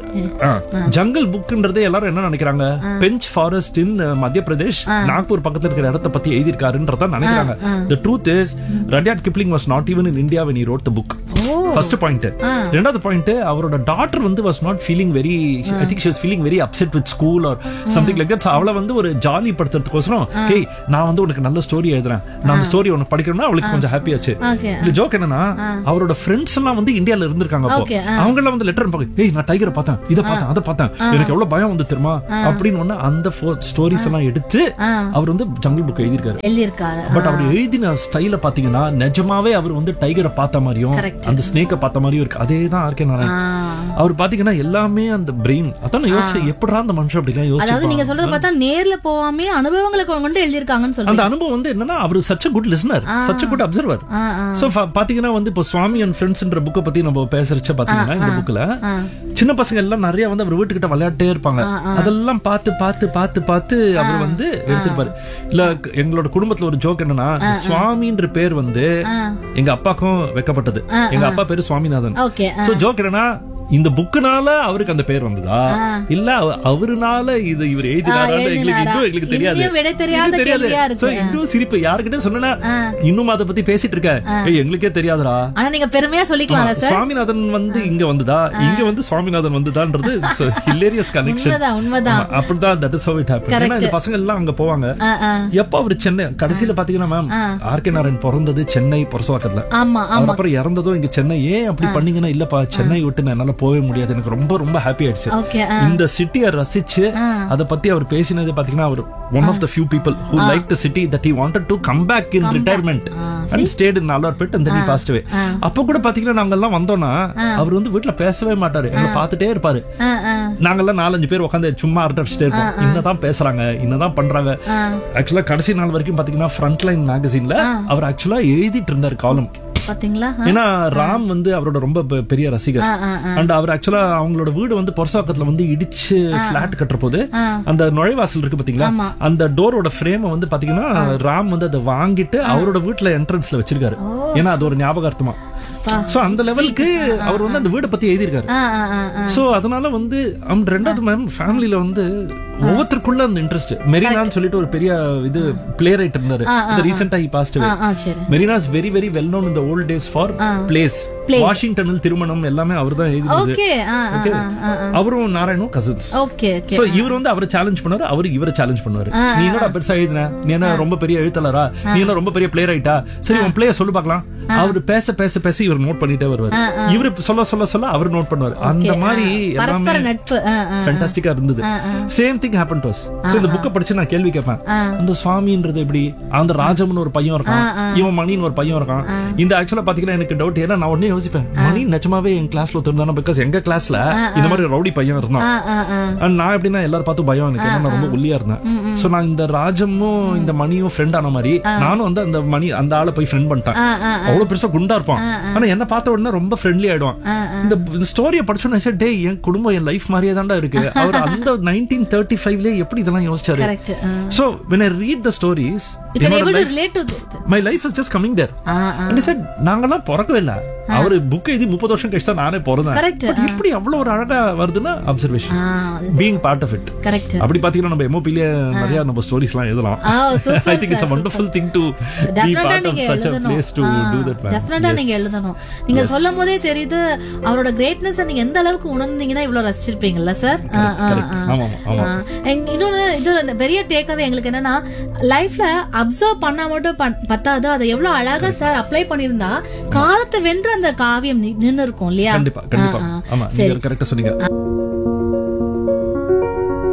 ஜங்கல் புக்ன்றதே எல்லாரும் என்ன நினைக்கிறாங்க பெஞ்ச் ஃபாரஸ்ட் இன் மத்திய பிரதேஷ் நாக்பூர் பக்கத்துல இருக்கிற இடத்த பத்தி எழுதியிருக்காருன்றத நினைக்கிறாங்க the truth is Rudyard Kipling was not even in India when he wrote the book first point ரெண்டாவது பாயிண்ட் அவரோட டாட்டர் வந்து was not feeling very I think she was feeling very upset with school or something like that அவளை வந்து ஒரு jolly படுத்துறதுக்கோசரம் hey நான் வந்து உனக்கு நல்ல ஸ்டோரி எழுதுறேன் நான் அந்த ஸ்டோரி உனக்கு படிக்கணும்னா அவளுக்கு கொஞ்சம் ஹாப்பி ஆச்சு ஓகே இந்த ஜோக் என்னன்னா அவரோட ஃப்ரெண்ட்ஸ் எல்லாம் வந்து இந்தியால இருந்திருக்காங்க அப்போ Okay, அவங்க எல்லாம் வந்து லெட்டர் பாக்க ஏய் நான் டைகரை பார்த்தேன் இத பார்த்தேன் அதை பார்த்தேன் எனக்கு எவ்வளவு பயம் வந்து தெரியுமா அப்படின்னு ஒண்ணு அந்த ஸ்டோரிஸ் எல்லாம் எடுத்து அவர் வந்து ஜங்கிள் புக் எழுதியிருக்காரு எழுதியிருக்காரு பட் அவர் எழுதின ஸ்டைல பாத்தீங்கன்னா நிஜமாவே அவர் வந்து டைகரை பார்த்த மாதிரியும் Correct. அந்த ஸ்னேக்க பார்த்த மாதிரியும் இருக்கு அதே தான் ஆர்கே நாராயண் அவர் பாத்தீங்கன்னா எல்லாமே அந்த பிரெயின் அதான் நான் யோசிச்சேன் எப்படா அந்த மனுஷன் அப்படிலாம் அதாவது யோசிச்சு நீங்க சொல்றது பார்த்தா நேர்ல போவாமே அனுபவங்களை கொண்டு எழுதியிருக்காங்கன்னு சொல்றீங்க அந்த அனுபவம் வந்து என்னன்னா அவர் such good listener such good observer ஆ, ஆ. சோ பாத்தீங்கன்னா வந்து இப்போ சுவாமி அண்ட் ஃப்ரெண்ட்ஸ்ன்ற புக்கை பத்தி நம்ம பேசுறச்ச பாத்தீங்கன்னா இந்த புக்ல சின்ன பசங்க எல்லாம் நிறைய வந்து அவர் வீட்டுக்கிட்ட விளையாட்டே இருப்பாங்க அதெல்லாம் பார்த்து பார்த்து பார்த்து பார்த்து அவர் வந்து எடுத்திருப்பாரு இல்ல க- எங்களோட குடும்பத்துல ஒரு ஜோக் என்னன்னா இந்த சுவாமின்ற பேர் வந்து எங்க அப்பாக்கும் வைக்கப்பட்டது எங்க அப்பா பேரு சுவாமிநாதன் ஓகே சோ ஜோக் என்னன்னா இந்த புக்குனால அவருக்கு அந்த பேர் வந்ததா இல்ல அவ- அவருனால இது இவர் எழுதினாரா எங்களுக்கு இன்னும் எங்களுக்கு தெரியாது இன்னும் விடை தெரியாத இது கேள்வியா இருக்கு. So, இன்னும் சிரிப்பு யாருக்கிட்ட சொன்னா இன்னும் அதை பத்தி பேசிட்டு இருக்க ஏய் எங்களுக்கே தெரியாதுடா ஆனா நீங்க பெருமையா சொல்லிக்கலாம்ல சார் சுவாமிநாதன் வந்து இங்க வந்ததா இங்க வந்து சுவாமிநாதன் வந்ததான்றது ஹிலேரியஸ் கனெக்ஷன் உண்மைதான் உண்மைதான் அப்படிதான் that is how it happen ஏன்னா இந்த பசங்க எல்லாம் அங்க போவாங்க ஆ, ஆ. எப்ப அவர் சென்னை கடைசியில பாத்தீங்கன்னா மேம் ஆர்கே நாராயண் பிறந்தது சென்னை புரசவாக்கத்துல ஆமா அவர் அப்புறம் இறந்ததும் இங்க சென்னை ஏன் அப்படி பண்ணீங்கன்னா இல்லப்பா சென்னை விட்டு நான் என்னால போகவே முடியாது எனக்கு ரொம்ப ரொம்ப ஹாப்பி ஆயிடுச்சு ஓகே இந்த சிட்டியை ரசிச்சு அத பத்தி அவர் பேசினது பாத்தீங்கன்னா அவர் one of the few people who like the city that he wanted to come back in retirement and stayed in நாலார்பேட் அந்த நீ பாஸ்ட் வே அப்ப கூட பாத்தீங்கன்னா நாங்க எல்லாம் வந்தோம்னா அவர் வந்து வீட்டுல பேசவே மாட்டாரு எங்களை பார்த்துட்டே இருப்பாரு நாங்கெல்லாம் நாலஞ்சு பேர் உட்காந்து சும்மா அரட்டை அடிச்சுட்டே இருப்போம் இன்னதான் பேசுறாங்க இன்னதான் பண்றாங்க ஆக்சுவலா கடைசி நாள் வரைக்கும் பாத்தீங்கன்னா ஃப்ரண்ட் லைன் மேகசின்ல அவர் ஆக்சுவலா எழுதிட்டு இருந்தார் காலம் பாத்தீங்களா ஏன்னா ராம் வந்து அவரோட ரொம்ப பெ- பெரிய ரசிகர் அண்ட் அவர் ஆக்சுவலா அவங்களோட வீடு வந்து பொரசாக்கத்துல வந்து இடிச்சு பிளாட் கட்டுற போது அந்த நுழைவாசல் இருக்கு பாத்தீங்களா அந்த டோரோட ஃப்ரேம் வந்து பாத்தீங்கன்னா ராம் வந்து அதை வாங்கிட்டு அவரோட வீட்டுல என்ட்ரன்ஸ்ல வச்சிருக்காரு ஏன்னா அது ஒரு ஞாபகார்த்தமா சோ அந்த லெவலுக்கு அவர் வந்து அந்த வீடை பத்தி எழுதியிருக்காரு ஆ, ஆ, ஆ, ஆ. சோ அதனால வந்து அவன் ரெண்டாவது மேம் ஃபேமிலில வந்து ஒவ்வொருத்தருக்குள்ள அந்த இன்ட்ரெஸ்ட் மெரினான்னு சொல்லிட்டு ஒரு பெரிய இது பிளே ரைட் இருந்தாரு ரீசெண்டா ஹி பாஸ்ட் ஆ, ஆ, சரி Marina is very very well known இந்த ஓல்ட் டேஸ் ஃபார் பிளேஸ் வாஷிங்டனில் திருமணம் எல்லாமே அவர் தான் எழுதினது ஓகே ஆ, ஆ, Okay. ஆ, ஆ, ஆ. அவரும் நாராயணும் கசின்ஸ் ஓகே ஓகே சோ இவர் வந்து அவரை சேலஞ்ச் பண்ணாரு அவரு இவரை சேலஞ்ச் பண்ணுவாரு நீ என்னடா பெருசா எழுதின நீ என்ன ரொம்ப பெரிய எழுத்தலரா நீ என்ன ரொம்ப பெரிய பிளே ரைட்டா சரி உன் பிளேய சொல்லு பார்க்கலாம் அவர் பேச பேச பேச இவர் நோட் பண்ணிட்டே வருவாரு இவரு சொல்ல சொல்ல சொல்ல அவர் நோட் பண்ணுவாரு அந்த மாதிரி பரஸ்பர எல்லாமே நட்பு ஆ, ஆ. ஃபேண்டாஸ்டிக்கா இருந்தது same thing happen to us so இந்த புக்கை படிச்சு நான் கேள்வி கேட்பேன் அந்த சுவாமின்றது எப்படி அந்த ராஜம்னு ஒரு பையன் இருக்கான் இவன் மணின்னு ஒரு பையன் இருக்கான் இந்த ஆக்சுவலா பாத்தீங்கன்னா எனக்கு டவுட் ஏன்னா நான் உடனே யோசிப்பேன் மணி நிஜமாவே என் கிளாஸ்ல ஒருத்தர் பிகாஸ் எங்க கிளாஸ்ல இந்த மாதிரி ரவுடி பையன் இருந்தான் ஆ, ஆ, ஆ. And நான் எப்படின்னா எல்லாரும் பார்த்து பயம் எனக்கு ஏன்னா நான் ரொம்ப ஒல்லியா இருந்தேன் சோ நான் இந்த ராஜமும் இந்த மணியும் ஃப்ரெண்ட் ஆன மாதிரி நானும் வந்து அந்த மணி அந்த ஆளை போய் ஃப்ரெண்ட் பண்ணிட்டேன் ஆ, ஆ, அவ்வளவு பெருசா குண்டா இருப்பான் ஆனா என்ன பார்த்த உடனே ரொம்ப ஃப்ரெண்ட்லி ஆயிடுவான் இந்த ஸ்டோரியை படிச்சோன்னு டே என் குடும்பம் என் லைஃப் மாதிரியே தான்டா இருக்கு அவர் அந்த நைன்டீன் தேர்ட்டி ஃபைவ்ல எப்படி இதெல்லாம் யோசிச்சாரு correct so when I read the stories you can என்னோட able to life relate to my life is just coming there ஆ ஆ and he said நாங்கெல்லாம் பிறக்கவே இல்ல அவரு புக் எழுதி முப்பது வருஷம் கழிச்சு தான் நானே பிறந்தேன் Correct. But எப்படி அவ்வளவு ஒரு அழகா வருதுன்னா அப்சர்வேஷன் ஆ being part of it correct அப்படி பாத்தீங்கன்னா நம்ம எம்ஓபில நிறைய நம்ம ஸ்டோரிஸ் எல்லாம் எழுதலாம் ஆ super I think it's a wonderful thing to be டெஃபினட்டா part of நீங்க such a எழுதணும் place to do that man. டெஃபினட்டா நீங்க Yes. எழுதணும் நீங்க சொல்லும் போதே தெரியுது அவரோட கிரேட்னஸ் நீங்க எந்த அளவுக்கு உணர்ந்தீங்கன்னா இவ்வளவு ரசிச்சிருப்பீங்கல்ல சார் correct. ஆமா, ஆமா. இன்னொன்னு இது பெரிய டேக்அவே எங்களுக்கு என்னன்னா லைஃப்ல அப்சர்வ் பண்ணா மட்டும் பண்- பத்தாது அதை எவ்வளவு அழகா சார் அப்ளை பண்ணிருந்தா காலத்தை வென்ற அந்த காவியம் நி- நின்னு இருக்கும் இல்லையா கண்டிப்பா கண்டிப்பா ஆ, ஆ. ஆமா சரி நீங்க கரெக்டா சொன்னீங்க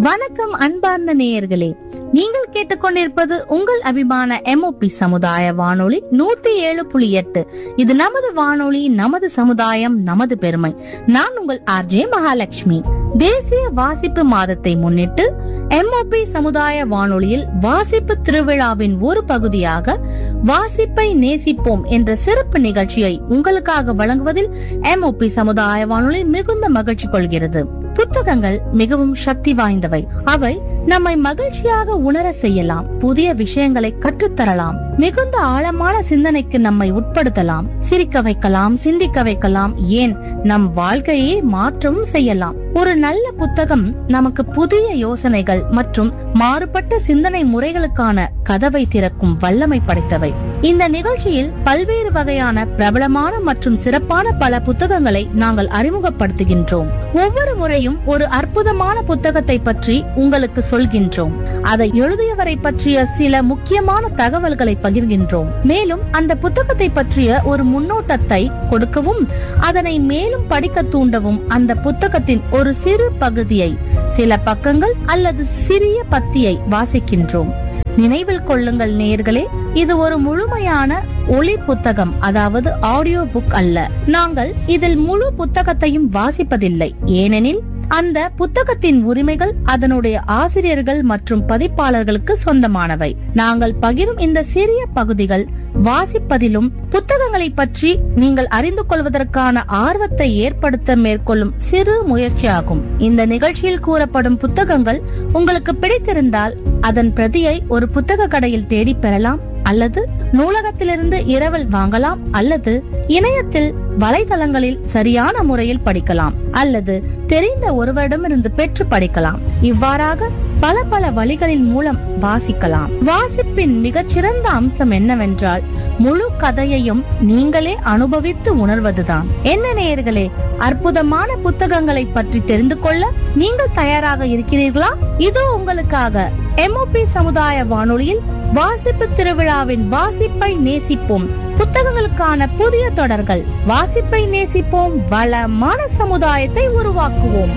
வணக்கம் அன்பார்ந்த நேயர்களே நீங்கள் கேட்டுக்கொண்டிருப்பது உங்கள் அபிமான எம்ஓபி சமுதாய வானொலி நூத்தி ஏழு புள்ளி எட்டு இது நமது வானொலி நமது சமுதாயம் நமது பெருமை நான் உங்கள் ஆர்ஜே மகாலட்சுமி தேசிய வாசிப்பு மாதத்தை முன்னிட்டு எம்ஓபி சமுதாய வானொலியில் வாசிப்பு திருவிழாவின் ஒரு பகுதியாக வாசிப்பை நேசிப்போம் என்ற சிறப்பு நிகழ்ச்சியை உங்களுக்காக வழங்குவதில் எம்ஓபி சமுதாய வானொலி மிகுந்த மகிழ்ச்சி கொள்கிறது புத்தகங்கள் மிகவும் சக்தி வாய்ந்தவை அவை நம்மை மகிழ்ச்சியாக உணர செய்யலாம் புதிய விஷயங்களை கற்றுத்தரலாம் மிகுந்த ஆழமான சிந்தனைக்கு நம்மை உட்படுத்தலாம் சிரிக்க வைக்கலாம் சிந்திக்க வைக்கலாம் ஏன் நம் வாழ்க்கையே மாற்றவும் செய்யலாம் ஒரு நல்ல புத்தகம் நமக்கு புதிய யோசனைகள் மற்றும் மாறுபட்ட சிந்தனை முறைகளுக்கான கதவை திறக்கும் வல்லமை படைத்தவை இந்த நிகழ்ச்சியில் பல்வேறு வகையான பிரபலமான மற்றும் சிறப்பான பல புத்தகங்களை நாங்கள் அறிமுகப்படுத்துகின்றோம் ஒவ்வொரு முறையும் ஒரு அற்புதமான புத்தகத்தை பற்றி உங்களுக்கு சொல்கின்றோம் அதை எழுதியவரை பற்றிய சில முக்கியமான தகவல்களை பகிர்கின்றோம் மேலும் அந்த புத்தகத்தை பற்றிய ஒரு முன்னோட்டத்தை கொடுக்கவும் அதனை மேலும் படிக்க தூண்டவும் அந்த புத்தகத்தின் ஒரு சிறு பகுதியை சில பக்கங்கள் அல்லது சிறிய பத்தியை வாசிக்கின்றோம் நினைவில் கொள்ளுங்கள் நேயர்களே இது ஒரு முழுமையான ஒளி புத்தகம் அதாவது ஆடியோ புக் அல்ல நாங்கள் இதில் முழு புத்தகத்தையும் வாசிப்பதில்லை ஏனெனில் அந்த புத்தகத்தின் உரிமைகள் அதனுடைய ஆசிரியர்கள் மற்றும் பதிப்பாளர்களுக்கு சொந்தமானவை நாங்கள் பகிரும் இந்த சிறிய பகுதிகள் வாசிப்பதிலும் புத்தகங்களை பற்றி நீங்கள் அறிந்து கொள்வதற்கான ஆர்வத்தை ஏற்படுத்த மேற்கொள்ளும் சிறு முயற்சியாகும் இந்த நிகழ்ச்சியில் கூறப்படும் புத்தகங்கள் உங்களுக்கு பிடித்திருந்தால் அதன் பிரதியை ஒரு புத்தக கடையில் தேடி பெறலாம் அல்லது நூலகத்திலிருந்து இரவல் வாங்கலாம் அல்லது இணையத்தில் வலைதளங்களில் சரியான முறையில் படிக்கலாம் அல்லது தெரிந்த ஒருவரிடமிருந்து பெற்று படிக்கலாம் இவ்வாறாக பல பல வழிகளின் மூலம் வாசிக்கலாம் வாசிப்பின் மிகச்சிறந்த அம்சம் என்னவென்றால் முழு கதையையும் நீங்களே அனுபவித்து உணர்வதுதான் என்ன நேயர்களே அற்புதமான புத்தகங்களை பற்றி தெரிந்து கொள்ள நீங்கள் தயாராக இருக்கிறீர்களா இதோ உங்களுக்காக எம்ஓபி சமுதாய வானொலியில் வாசிப்பு திருவிழாவின் வாசிப்பை நேசிப்போம் புத்தகங்களுக்கான புதிய தொடர்கள் வாசிப்பை நேசிப்போம் வளமான சமுதாயத்தை உருவாக்குவோம்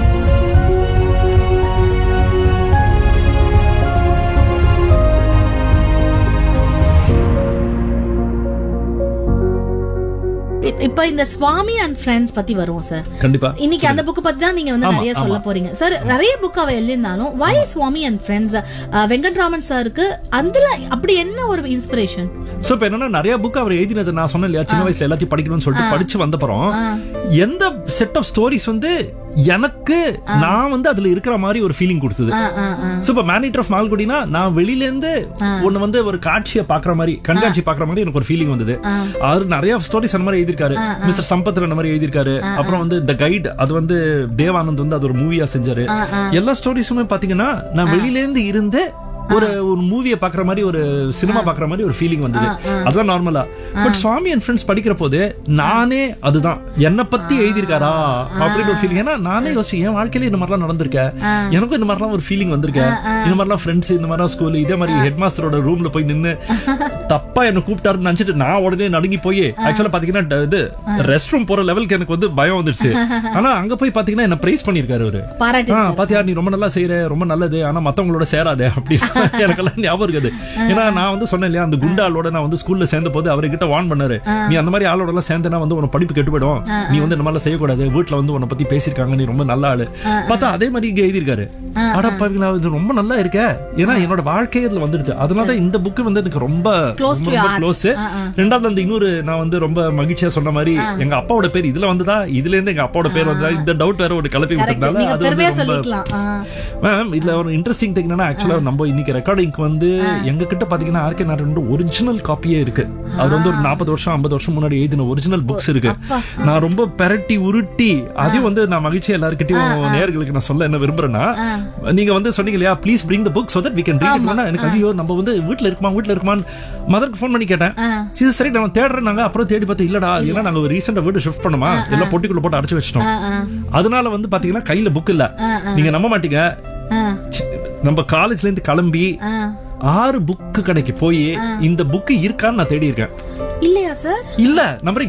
இப்- இப்ப இந்த சுவாமி அண்ட் ஃப்ரெண்ட்ஸ் பத்தி வருவோம் சார் கண்டிப்பா இன்னைக்கு அந்த புக் பத்தி தான் நீங்க வந்து ஆமா, நிறைய சொல்ல ஆமா. போறீங்க சார் நிறைய புக் அவ எழுதியிருந்தாலும் வை சுவாமி அண்ட் ஃப்ரெண்ட்ஸ் வெங்கட்ராமன் சாருக்கு அதுல அப்படி என்ன ஒரு இன்ஸ்பிரேஷன் சோ இப்ப என்னன்னா நிறைய புக் அவர் எழுதினது நான் சொன்னேன் இல்லையா சின்ன வயசுல எல்லாத்தையும் படிக்கணும்னு சொல்லிட்டு படிச்சு வந்தப்புறம் எந்த செட் ஆஃப் ஸ்டோரிஸ் வந்து எனக்கு நான் வந்து அதுல இருக்கிற மாதிரி ஒரு ஃபீலிங் கொடுத்தது சோ இப்ப மேனேஜர் ஆஃப் மால்குடினா நான் வெளியில இருந்து ஒண்ணு வந்து ஒரு காட்சியை பாக்குற மாதிரி கண்காட்சி பாக்குற மாதிரி எனக்கு ஒரு ஃபீலிங் வந்தது அவர் நிறைய ஸ்டோரிஸ் அந்த மாதிரி எழுதியிருக்காரு மிஸ்டர் சம்பத் அந்த மாதிரி எழுதியிருக்காரு அப்புறம் வந்து த கைட் அது வந்து தேவானந்த் வந்து அது ஒரு மூவியா செஞ்சாரு எல்லா ஸ்டோரிஸுமே பாத்தீங்கன்னா நான் வெளியில இருந்து இருந்து ஒரு ஒரு மூவியை பாக்குற மாதிரி ஒரு சினிமா பாக்குற மாதிரி ஒரு ஃபீலிங் வந்தது அதுதான் நார்மலா பட் சுவாமி அண்ட் ஃப்ரெண்ட்ஸ் படிக்கிற போது நானே அதுதான் என்ன பத்தி எழுதியிருக்காரா அப்படின்னு ஒரு ஃபீலிங் ஏன்னா நானே யோசிச்சு என் வாழ்க்கையில இந்த மாதிரிலாம் நடந்திருக்க எனக்கும் இந்த மாதிரிலாம் ஒரு ஃபீலிங் வந்திருக்க இந்த மாதிரிலாம் ஃப்ரெண்ட்ஸ் இந்த மாதிரிலாம் ஸ்கூல் இதே மாதிரி ஹெட் மாஸ்டரோட ரூம்ல போய் நின்னு தப்பா என்ன கூப்பிட்டாருன்னு நினைச்சிட்டு நான் உடனே நடுங்கி போய் ஆக்சுவலா பாத்தீங்கன்னா ட- இது ரெஸ்ட் ரூம் போற லெவலுக்கு எனக்கு வந்து பயம் வந்துருச்சு ஆனா அங்க போய் பாத்தீங்கன்னா என்ன பிரைஸ் பண்ணிருக்காரு அவரு பாராட்டி ஆ, பாத்தியா நீ ரொம்ப நல்லா செய்யற ரொம்ப நல்லது ஆனா மத்தவங்களோட சேராதே அப்படி எனக்கெல்லாம் ஞாபகம் இருக்குது ஏன்னா நான் வந்து சொன்னேன் இல்லையா அந்த குண்டாளோட நான் வந்து ஸ்கூல்ல சேர்ந்த போது அவர்கிட்ட வார்ன் பண்ணாரு நீ அந்த மாதிரி ஆளோட எல்லாம் சேர்ந்தனா வந்து உன படிப்பு கெட்டு போயிடும் நீ வந்து இந்த மாதிரிலாம் செய்யக்கூடாது வீட்டுல வந்து உன்னை பத்தி பேசியிருக்காங்க நீ ரொம்ப நல்ல ஆளு பார்த்தா அதே மாதிரி இங்க எழுதியிருக்காரு அட பாருங்களா இது ரொம்ப நல்லா இருக்க ஏன்னா என்னோட வாழ்க்கையே இதுல வந்துடுது அதனால இந்த புக் வந்து எனக்கு ரொம்ப Close to ரொம்ப your heart. க்ளோஸ் ரெண்டாவது அந்த இன்னொரு நான் வந்து ரொம்ப மகிழ்ச்சியா சொன்ன மாதிரி எங்க அப்பாவோட பேர் இதுல வந்துதா இதுல இருந்து எங்க அப்பாவோட பேர் வந்தா இந்த டவுட் வேற ஒரு கிளப்பி கரெக்ட் விட்டதுனால நீங்க அது பெருமையா வந்து ரொம்ப சொல்லிக்கலாம் ஆ. மேம் இதுல ஒரு இன்ட்ரெஸ்டிங் திங் என்னன்னா ஆக்சுவலா நம்ம இன்னைக்கு ரெக்கார்டிங்க்கு வந்து எங்க கிட்ட பாத்தீங்கன்னா ஆர்கே நாராயணன் ஒரிஜினல் காப்பியே இருக்கு அவர் வந்து ஒரு நாற்பது வருஷம் ஐம்பது வருஷம் முன்னாடி எழுதின ஒரிஜினல் புக்ஸ் இருக்கு நான் ரொம்ப பெரட்டி உருட்டி அதையும் வந்து நான் மகிழ்ச்சி எல்லாருக்கிட்டையும் நேயர்களுக்கு நான் சொல்ல என்ன விரும்புறேன்னா நீங்க வந்து சொன்னீங்க இல்லையா please bring the book so that we can read it எனக்கு ஐயோ நம்ம வந்து வீட்ல இருக்குமா வீட்ல இருக்குமான்னு மதருக்கு ஃபோன் பண்ணி கேட்டேன் சரி சரி நான் தேடுறேன் நாங்க அப்புறம் தேடி பார்த்து இல்லடா ஏன்னா நாங்க ரீசெண்டா வீடு ஷிஃப்ட் பண்ணோமா எல்லாம் பொட்டிக்குள்ள போட்டு அடைச்சு வச்சிட்டோம் அதனால வந்து பாத்தீங்கன்னா கையில புக் இல்ல நீங்க நம்ப மாட்டீங்க ஆ. சி- நம்ம காலேஜ்ல இருந்து கிளம்பி ஆ. ஆறு புக்கு கடைக்கு போய் இந்த புக்கு இருக்கான்னு நான் தேடி இருக்கேன் இல்லையா சார் இல்ல நம்புறீங்களா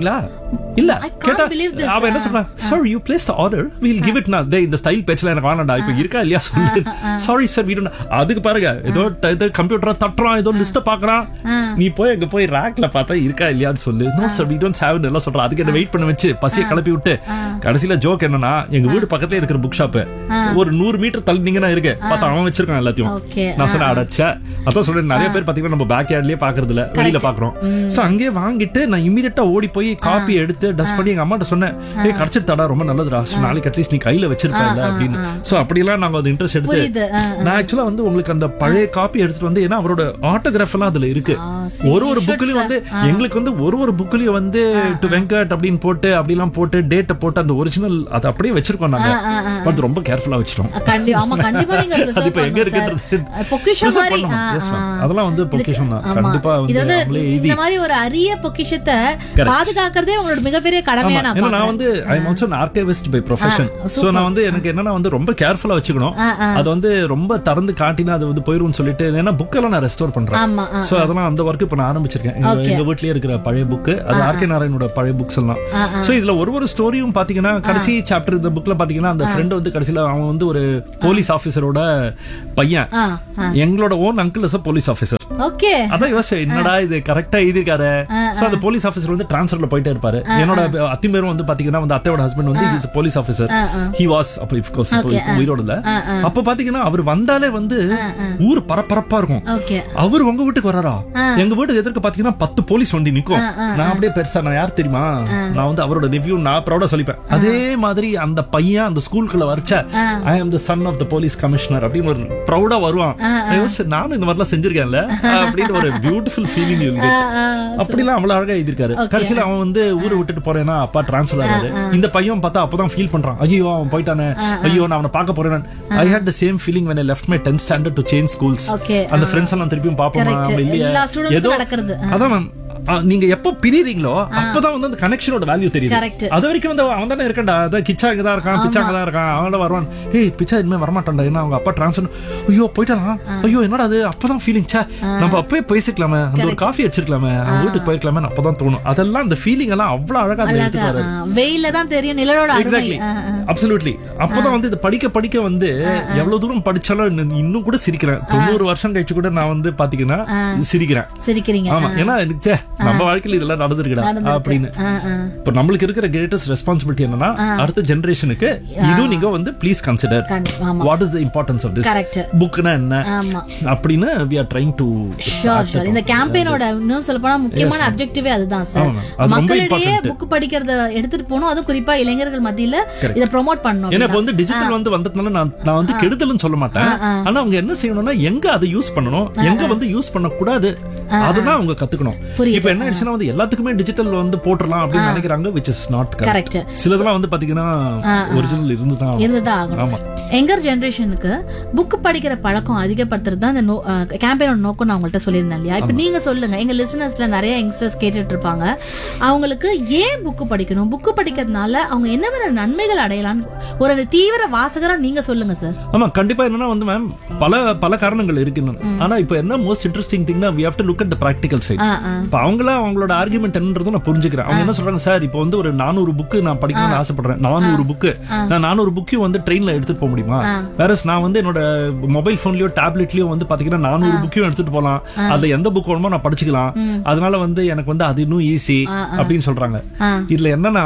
இல்ல I can't கேட்டா believe this. அவன் என்ன சொல்றான் sir you place the order will give it நான் டேய் இந்த ஸ்டைல் பேச்சுல எனக்கு வேணாம்டா இப்போ இருக்கா இல்லையா சொல்லு சாரி சார் வீடு அதுக்கு பாருங்க ஏதோ ட- ஏதோ கம்ப்யூட்டரா தட்டுறான் ஏதோ லிஸ்ட பாக்குறான் நீ போய் அங்க போய் ரேக்ல பார்த்தா இருக்கா இல்லையான்னு சொல்லு no sir we don't have எல்லாம் சொல்றான் அதுக்கு என்ன வெயிட் பண்ண வச்சு பசிய கிளப்பி விட்டு கடைசியில ஜோக் என்னன்னா எங்க வீடு பக்கத்துல இருக்கிற புக் ஷாப் ஒரு நூறு மீட்டர் தள்ளினீங்கன்னா இருக்கு பார்த்தா அவன் வச்சிருக்கான் எல்லாத்தையும் Okay. நான் சொன்னேன் அடைச்ச அதான் சொல்றேன் நிறைய பேர் பாத்தீங்கன்னா நம்ம பேக் யார்ட்லயே பாக்குறது இல்ல வெளியில பாக்குறோம் சோ அங்கேயே வாங்கிட்டு நான் இமீடியட்டா ஓடி போய் காப்பி எடுத்து டஸ்ட் பண்ணி எங்க அம்மாட்ட சொன்னேன் ஏய் கிடைச்சிட்டாடா ரொம்ப நல்லதுடா So, நாளைக்கு அட்லீஸ்ட் நீ கையில வச்சிருப்பல அப்படின்னு சோ அப்படிலாம் நாங்க அது இன்ட்ரெஸ்ட் எடுத்து புரியுது. ஆ, நான் ஆக்சுவலா வந்து உங்களுக்கு அந்த பழைய காப்பி எடுத்துட்டு வந்து ஏன்னா அவரோட ஆட்டோகிராஃப் எல்லாம் அதுல இருக்கு ஆ, சரி, ஒரு ஒரு you should, புக்லயும் sir. வந்து எங்களுக்கு வந்து ஒரு ஒரு புக்லயும் வந்து டு வெங்கட் அப்படின்னு போட்டு அப்படிலாம் போட்டு டேட்டை போட்டு அந்த ஒரிஜினல் அதை அப்படியே வச்சிருக்கோம் நாங்க பட் ரொம்ப கேர்ஃபுல்லா வச்சிட்டோம் கண்டி ஆமா கண்டிப்பா நீங்க அது preserve இப்ப எங்க பண்ணணும் sir. இருக்குன்றது பொக்கிஷம் preserve மாதிரி பண்ணணும். ஆ, Yes, ma'am. ஆ. அதெல்லாம் வந்து பொக்கிஷம் தான் ஆமா. கண்டிப்பா இது வந்து வந்து நம்மளே எழுதி இந்த மாதிரி ஒரு அரிய பொக்கிஷத்தை பாதுகாக்கிறதே உங்களோட மிகப்பெரிய கடமையா ஆமா. நான் ஏன்னா நான் பாக்குறேன். வந்து I am also archivist by profession so நான் வந்து எனக்கு என்னன்னா வந்து ரொம்ப கேர்ஃபுல்லா வச்சுக்கணும் அது வந்து ரொம்ப திறந்து காட்டினா அது வந்து போயிரும்னு சொல்லிட்டு ஏன்னா புக் எல்லாம் நான் ரெஸ்டோர் பண்றேன் ஆமா ஆ. சோ அதெல்லாம் அந்த ஒர்க் இப்ப நான் ஆரம்பிச்சிருக்கேன் எங்க எங்க வீட்லயே இருக்கிற பழைய புக் அது ஆர்கே நாராயணோட பழைய புக்ஸ் எல்லாம் சோ இதுல ஒரு ஒரு ஸ்டோரியும் பாத்தீங்கன்னா கடைசி சாப்டர் இந்த புக்ல பாத்தீங்கன்னா அந்த ஃப்ரெண்ட் வந்து கடைசில அவன் வந்து ஒரு போலீஸ் ஆபீசரோட பையன் ஆ, ஆ. எங்களோட own uncle is police officer okay அதான் யோசிச்சேன் என்னடா இது கரெக்டா எழுதிருக்காரு சோ அந்த போலீஸ் ஆபீசர் வந்து டிரான்ஸ்ஃபர்ல போயிட்டே இருப்பாரு என்னோட அத்தி பேரும் வந்து பாத்தீங்கன்னா வந்து அத்தையோட ஹஸ்பண்ட் வந்து is police officer he was அப்ப இஃப் கோர்ஸ் உயிரோட இல்ல அப்ப பாத்தீங்கன்னா அவர் வந்தாலே வந்து ஊர் பரபரப்பா இருக்கும் ஓகே அவர் உங்க வீட்டுக்கு வராரா எங்க வீட்டுக்கு எதிர்க்க பாத்தீங்கன்னா பத்து போலீஸ் வண்டி நிக்கும் நான் அப்படியே பெருசா நான் யார் தெரியுமா நான் வந்து அவரோட ரிவ்யூ நான் ப்ரௌடா சொல்லிப்பேன் அதே மாதிரி அந்த பையன் அந்த ஸ்கூலுக்குள்ள வரைச்ச I am the son of the police commissioner அப்படின்னு ஒரு ப்ரௌடா வருவான் நான் யோசிச்சேன், நானும் இந்த மாதிரிலாம் செஞ்சிருக்கேன்ல அப்படின்னு ஒரு பியூட்டிஃபுல் ஃபீலிங் இருக்கு அப்படிலாம் அவ்வளவு அழகா எழுதிருக்காரு கடைசியில அவன் வந்து ஊரை விட்டுட்டு போறேன்னா அப்பா டிரான்ஸ்ஃபர் ஆகாது இந்த பையன் பார்த்தா அப்பதான் ஃபீல் பண்றான் ஐயோ அவன் போயிட்டானே ஐயோ நான் அவனை பார்க்க போறேன் I had the same feeling when I left my 10th standard to change schools Okay. அந்த ஃப்ரெண்ட்ஸ் எல்லாம் திருப்பியும் பாப்போமா Correct. அவன் இல்லையா எல்லா students ஏதோ நடக்கிறது. அதான் மேம் நீங்க எப்போ பிரியறீங்களோ அப்பதான் வந்து அந்த கனெக்ஷனோட வேல்யூ தெரியுது Correct. அது வரைக்கும் வந்து அவன் தானே இருக்கண்டா அதான் கிச்சா இங்க தான் இருக்கான் பிச்சா அங்க தான் இருக்கான் அவனோட வருவான் ஏய் பிச்சா இனிமே வரமாட்டான்டா ஏன்னா அவங்க அப்பா டிரான்ஸ்ஃபர் ஐயோ போயிட்டான் ஐயோ என்னடா அது அப்பதான் ஃபீலிங் சே நம்ம அப்பவே பேசிக்கலாமே அந்த ஒரு காஃபி அடிச்சிருக்கலாமே அவன் வீட்டுக்கு போயிருக்கலாமே அப்பதான் தோணும் அதெல்லாம் அந்த ஃபீலிங் எல்லாம் அவ்வளவு அழகா அந்த எடுத்துட்டு வராரு வெயில தான் தெரியும் நிழலோட அருமை எக்ஸாக்ட்லி ஆ, ஆ. அப்சல்யூட்லி அப்பதான் வந்து இது படிக்க படிக்க வந்து எவ்வளவு தூரம் படிச்சாலும் இன்னும் இன்னும் கூட சிரிக்கிறேன் தொண்ணூறு வருஷம் கழிச்சு கூட நான் வந்து பாத்தீங்கன்னா சிரிக்கிறேன் சிரிக்கிறீங்க ஆமா ஏன்னா எனக்கு ச்சே, நம்ம வாழ்க்கையில இதெல்லாம் நடந்திருக்குடா அப்படின்னு ஆ, ஆ. இப்ப நம்மளுக்கு இருக்கிற கிரேட்டஸ்ட் ரெஸ்பான்சிபிலிட்டி என்னன்னா அடுத்த ஜெனரேஷனுக்கு இதுவும் நீங்க வந்து ப்ளீஸ் கன்சிடர் கண்டி- ஆமா what is the importance of this Correct. புக்னா என்ன ஆமா அப்படின்னு we are trying to shore shore இந்த கேம்பெயினோட இன்னும் சொல்ல போனா முக்கியமான அப்ஜெக்டிவே அதுதான் சார் ஆமா, அது ரொம்ப மக்களிடையே important. புக் படிக்கிறத எடுத்துட்டு போகணும் அதுவும் குறிப்பா இளைஞர்கள் மத்தியில இத ப்ரோமோட் பண்ணணும் ஏன்னா இப்ப வந்து டிஜிட்டல் வந்து வந்ததுனால நான் நான் வந்து கெடுதல்னு சொல்ல மாட்டேன் ஆனா அவங்க என்ன செய்யணும்னா எங்க அதை யூஸ் பண்ணணும் எங்க வந்து யூஸ் பண்ண கூடாது அதுதான் அவங்க கத்துக்கணும் புரியுது. இப்ப என்ன ஆயிடுச்சுன்னா வந்து எல்லாத்துக்குமே டிஜிட்டல் வந்து போட்டுறலாம் அப்படின்னு நினைக்கிறாங்க which is not correct correct சிலதெல்லாம் வந்து பாத்தீங்கன்னா ஒரிஜினல் இருந்துதான் ஆகணும். இருந்துதான் ஆகணும் ஆமா எங்கர் ஜெனரேஷனுக்கு புக் படிக்கிற பழக்கம் அதிகப்படுத்துறது தான் இந்த கேம்பெயினோட நோக்கம் நான் உங்கள்ட்ட சொல்லியிருந்தேன் இல்லையா இப்ப நீங்க சொல்லுங்க எங்க லிசனர்ஸ்ல நிறைய யங்ஸ்டர்ஸ் கேட்டுட்டு இருப்பாங்க அவங்களுக்கு ஏன் புக் படிக்கணும் புக் படிக்கிறதுனால அவங்க என்ன மாதிரி நன்மைகள் அடையலாம்னு ஒரு தீவிர வாசகரா நீங்க சொல்லுங்க சார் ஆமா கண்டிப்பா என்னன்னா வந்து மேம் பல பல காரணங்கள் இருக்கு இன்னும். ஆனா இப்ப என்ன மோஸ்ட் இன்ட்ரெஸ்டிங் திங்னா we have to look at the practical side ஆ, ஆ. இப்ப அவங்கள அவங்களோட ஆர்குமெண்ட் என்னன்றதும் நான் புரிஞ்சுக்கிறேன் அவங்க என்ன சொல்றாங்க சார் இப்போ வந்து ஒரு நானூறு புக்கு நான் படிக்கணும்னு ஆசைப்படுறேன் நானூறு புக்கு நான் நானூறு புக்கையும் வந்து ட்ரெயின்ல எடுத்துட்டு போக முடியுமா வேற நான் வந்து என்னோட மொபைல் போன்லயோ டேப்லெட்லயோ வந்து பாத்தீங்கன்னா நானூறு புக்கையும் எடுத்துட்டு போலாம் அதுல எந்த புக் வேணுமோ நான் படிச்சுக்கலாம் அதனால வந்து எனக்கு வந்து அது இன்னும் ஈஸி அப்படின்னு சொல்றாங்க ஆ. இதுல என்னன்னா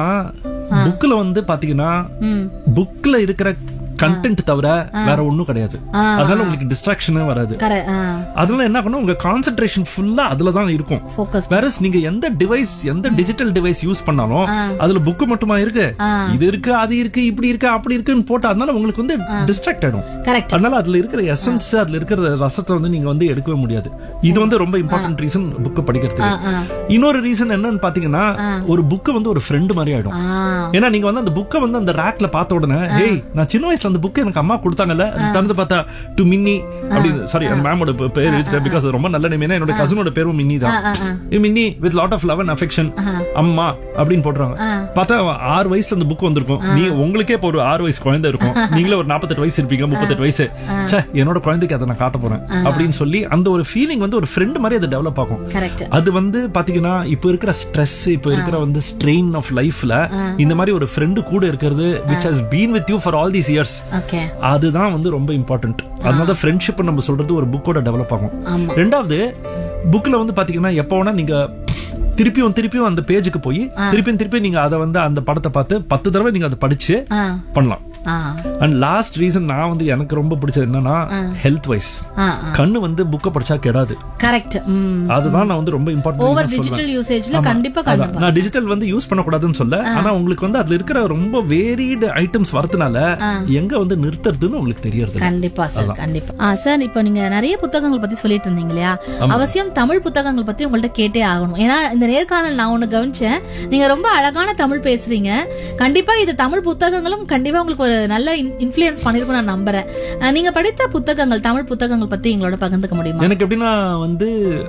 புக்ல வந்து பாத்தீங்கன்னா ம் புக்ல இருக்கிற கண்டென்ட் தவிர வேற ஒண்ணும் கிடையாது அதனால உங்களுக்கு டிஸ்ட்ராக்ஷனே வராது கரெக்ட் அதனால என்ன பண்ணும் உங்க கான்சென்ட்ரேஷன் ஃபுல்லா அதுல தான் இருக்கும் ஃபோக்கஸ் வேற நீங்க எந்த டிவைஸ் எந்த டிஜிட்டல் டிவைஸ் யூஸ் பண்ணாலும் அதுல புக்கு மட்டுமா இருக்கு இது இருக்கு அது இருக்கு இப்படி இருக்கு அப்படி இருக்குன்னு போட்டு அதனால உங்களுக்கு வந்து டிஸ்ட்ராக்ட் ஆயிடும் கரெக்ட் அதனால அதுல இருக்கிற எசன்ஸ் அதுல இருக்கிற ரசத்தை வந்து நீங்க வந்து எடுக்கவே முடியாது இது வந்து ரொம்ப இம்பார்ட்டன்ட் ரீசன் புக் படிக்கிறதுக்கு இன்னொரு ரீசன் என்னன்னு பாத்தீங்கன்னா ஒரு புக்கு வந்து ஒரு ஃப்ரெண்ட் மாதிரி ஆயிடும் ஆ ஏன்னா நீங்க வந்து அந்த புக்கை வந்து அந்த ரேக்ல பார்த்த உடனே ஏய் நான் சின்ன வயசுல அந்த புக் எனக்கு அம்மா கொடுத்தாங்கல்ல அது திறந்து பார்த்தா டு மின்னி அப்படின்னு சாரி அந்த மேமோட பேர் எழுதிட்டேன் பிகாஸ் ரொம்ப நல்ல நேம் ஏன்னா என்னோட கசனோட பேரும் மின்னி தான் ஆ, ஆ. ஏ, Minnie with lot of love and affection அம்மா அப்படின்னு போட்டுறாங்க பார்த்தா ஆறு வயசுல அந்த புக் வந்திருக்கும் நீ உங்களுக்கே இப்போ ஒரு ஆறு வயசு குழந்தை இருக்கும் நீங்களே ஒரு நாற்பத்தெட்டு வயசு இருப்பீங்க முப்பத்தெட்டு வயசு ச்சே என்னோட குழந்தைக்கு அதை நான் காட்ட போறேன் அப்படின்னு சொல்லி அந்த ஒரு ஃபீலிங் வந்து ஒரு ஃப்ரெண்ட் மாதிரி அதை டெவலப் ஆகும் கரெக்ட் அது வந்து பாத்தீங்கன்னா இப்ப இருக்கிற ஸ்ட்ரெஸ் இப்ப இருக்கிற வந்து ஸ்ட்ரெயின் ஆஃப் லைஃப்ல இந்த மாதிரி ஒரு ஃப்ரெண்டு கூட இருக்கிறது which has been with you for all these years okay அதுதான் வந்து ரொம்ப இம்பார்ட்டன்ட் அதனால ஃப்ரெண்ட்ஷிப் நம்ம சொல்றது ஒரு புக்கோட டெவலப் ஆகும் ஆமா. ரெண்டாவது புக்ல வந்து பாத்தீங்கன்னா எப்ப வேணா நீங்க திருப்பியும் திருப்பியும் அந்த பேஜுக்கு போய் திருப்பியும் திருப்பி நீங்க அதை வந்து அந்த படத்தை பார்த்து பத்து தடவை நீங்க அதை படிச்சு ஆ பண்ணலாம் ஆ அண்ட் லாஸ்ட் ரீசன் நான் வந்து எனக்கு ரொம்ப பிடிச்சது என்னன்னா ஹெல்த் வைஸ் ஆ கண்ணு வந்து புக்கை படிச்சா கெடாது கரெக்ட் ம் அதுதான் நான் வந்து ரொம்ப இம்பார்ட்டன்ட் ஓவர் டிஜிட்டல் யூசேஜ்ல கண்டிப்பா அதான். கண்டிப்பா நான் டிஜிட்டல் வந்து யூஸ் பண்ணக்கூடாதுன்னு சொல்ல ஆனா உங்களுக்கு வந்து அதுல இருக்கிற ரொம்ப வேரியடு ஐட்டம்ஸ் வரதுனால எங்க வந்து நிறுத்துறதுன்னு உங்களுக்கு தெரியறது கண்டிப்பா சார் கண்டிப்பா ஆ சார் இப்போ நீங்க நிறைய புத்தகங்கள் பத்தி சொல்லிட்டு இருந்தீங்க இல்லையா அவசியம் தமிழ் புத்தகங்கள் பத்தி உங்கள்ட்ட கேட்டே ஆகணும் ஏன்னா இந்த நேர்காணல் நான் ஒண்ணு கவனிச்சேன் நீங்க ரொம்ப அழகான தமிழ் பேசுறீங்க கண்டிப்பா இது தமிழ் புத்தகங்களும் கண்டிப்பா உங்களுக்கு ஒரு நல்ல இன்ஃபுளுயன்ஸ் பண்ணிருக்கும் நான் நம்புறேன் ஆ, நீங்க படித்த புத்தகங்கள் தமிழ் புத்தகங்கள் பத்தி எங்களோட பகிர்ந்துக்க முடியுமா எனக்கு எப்படின்னா வந்து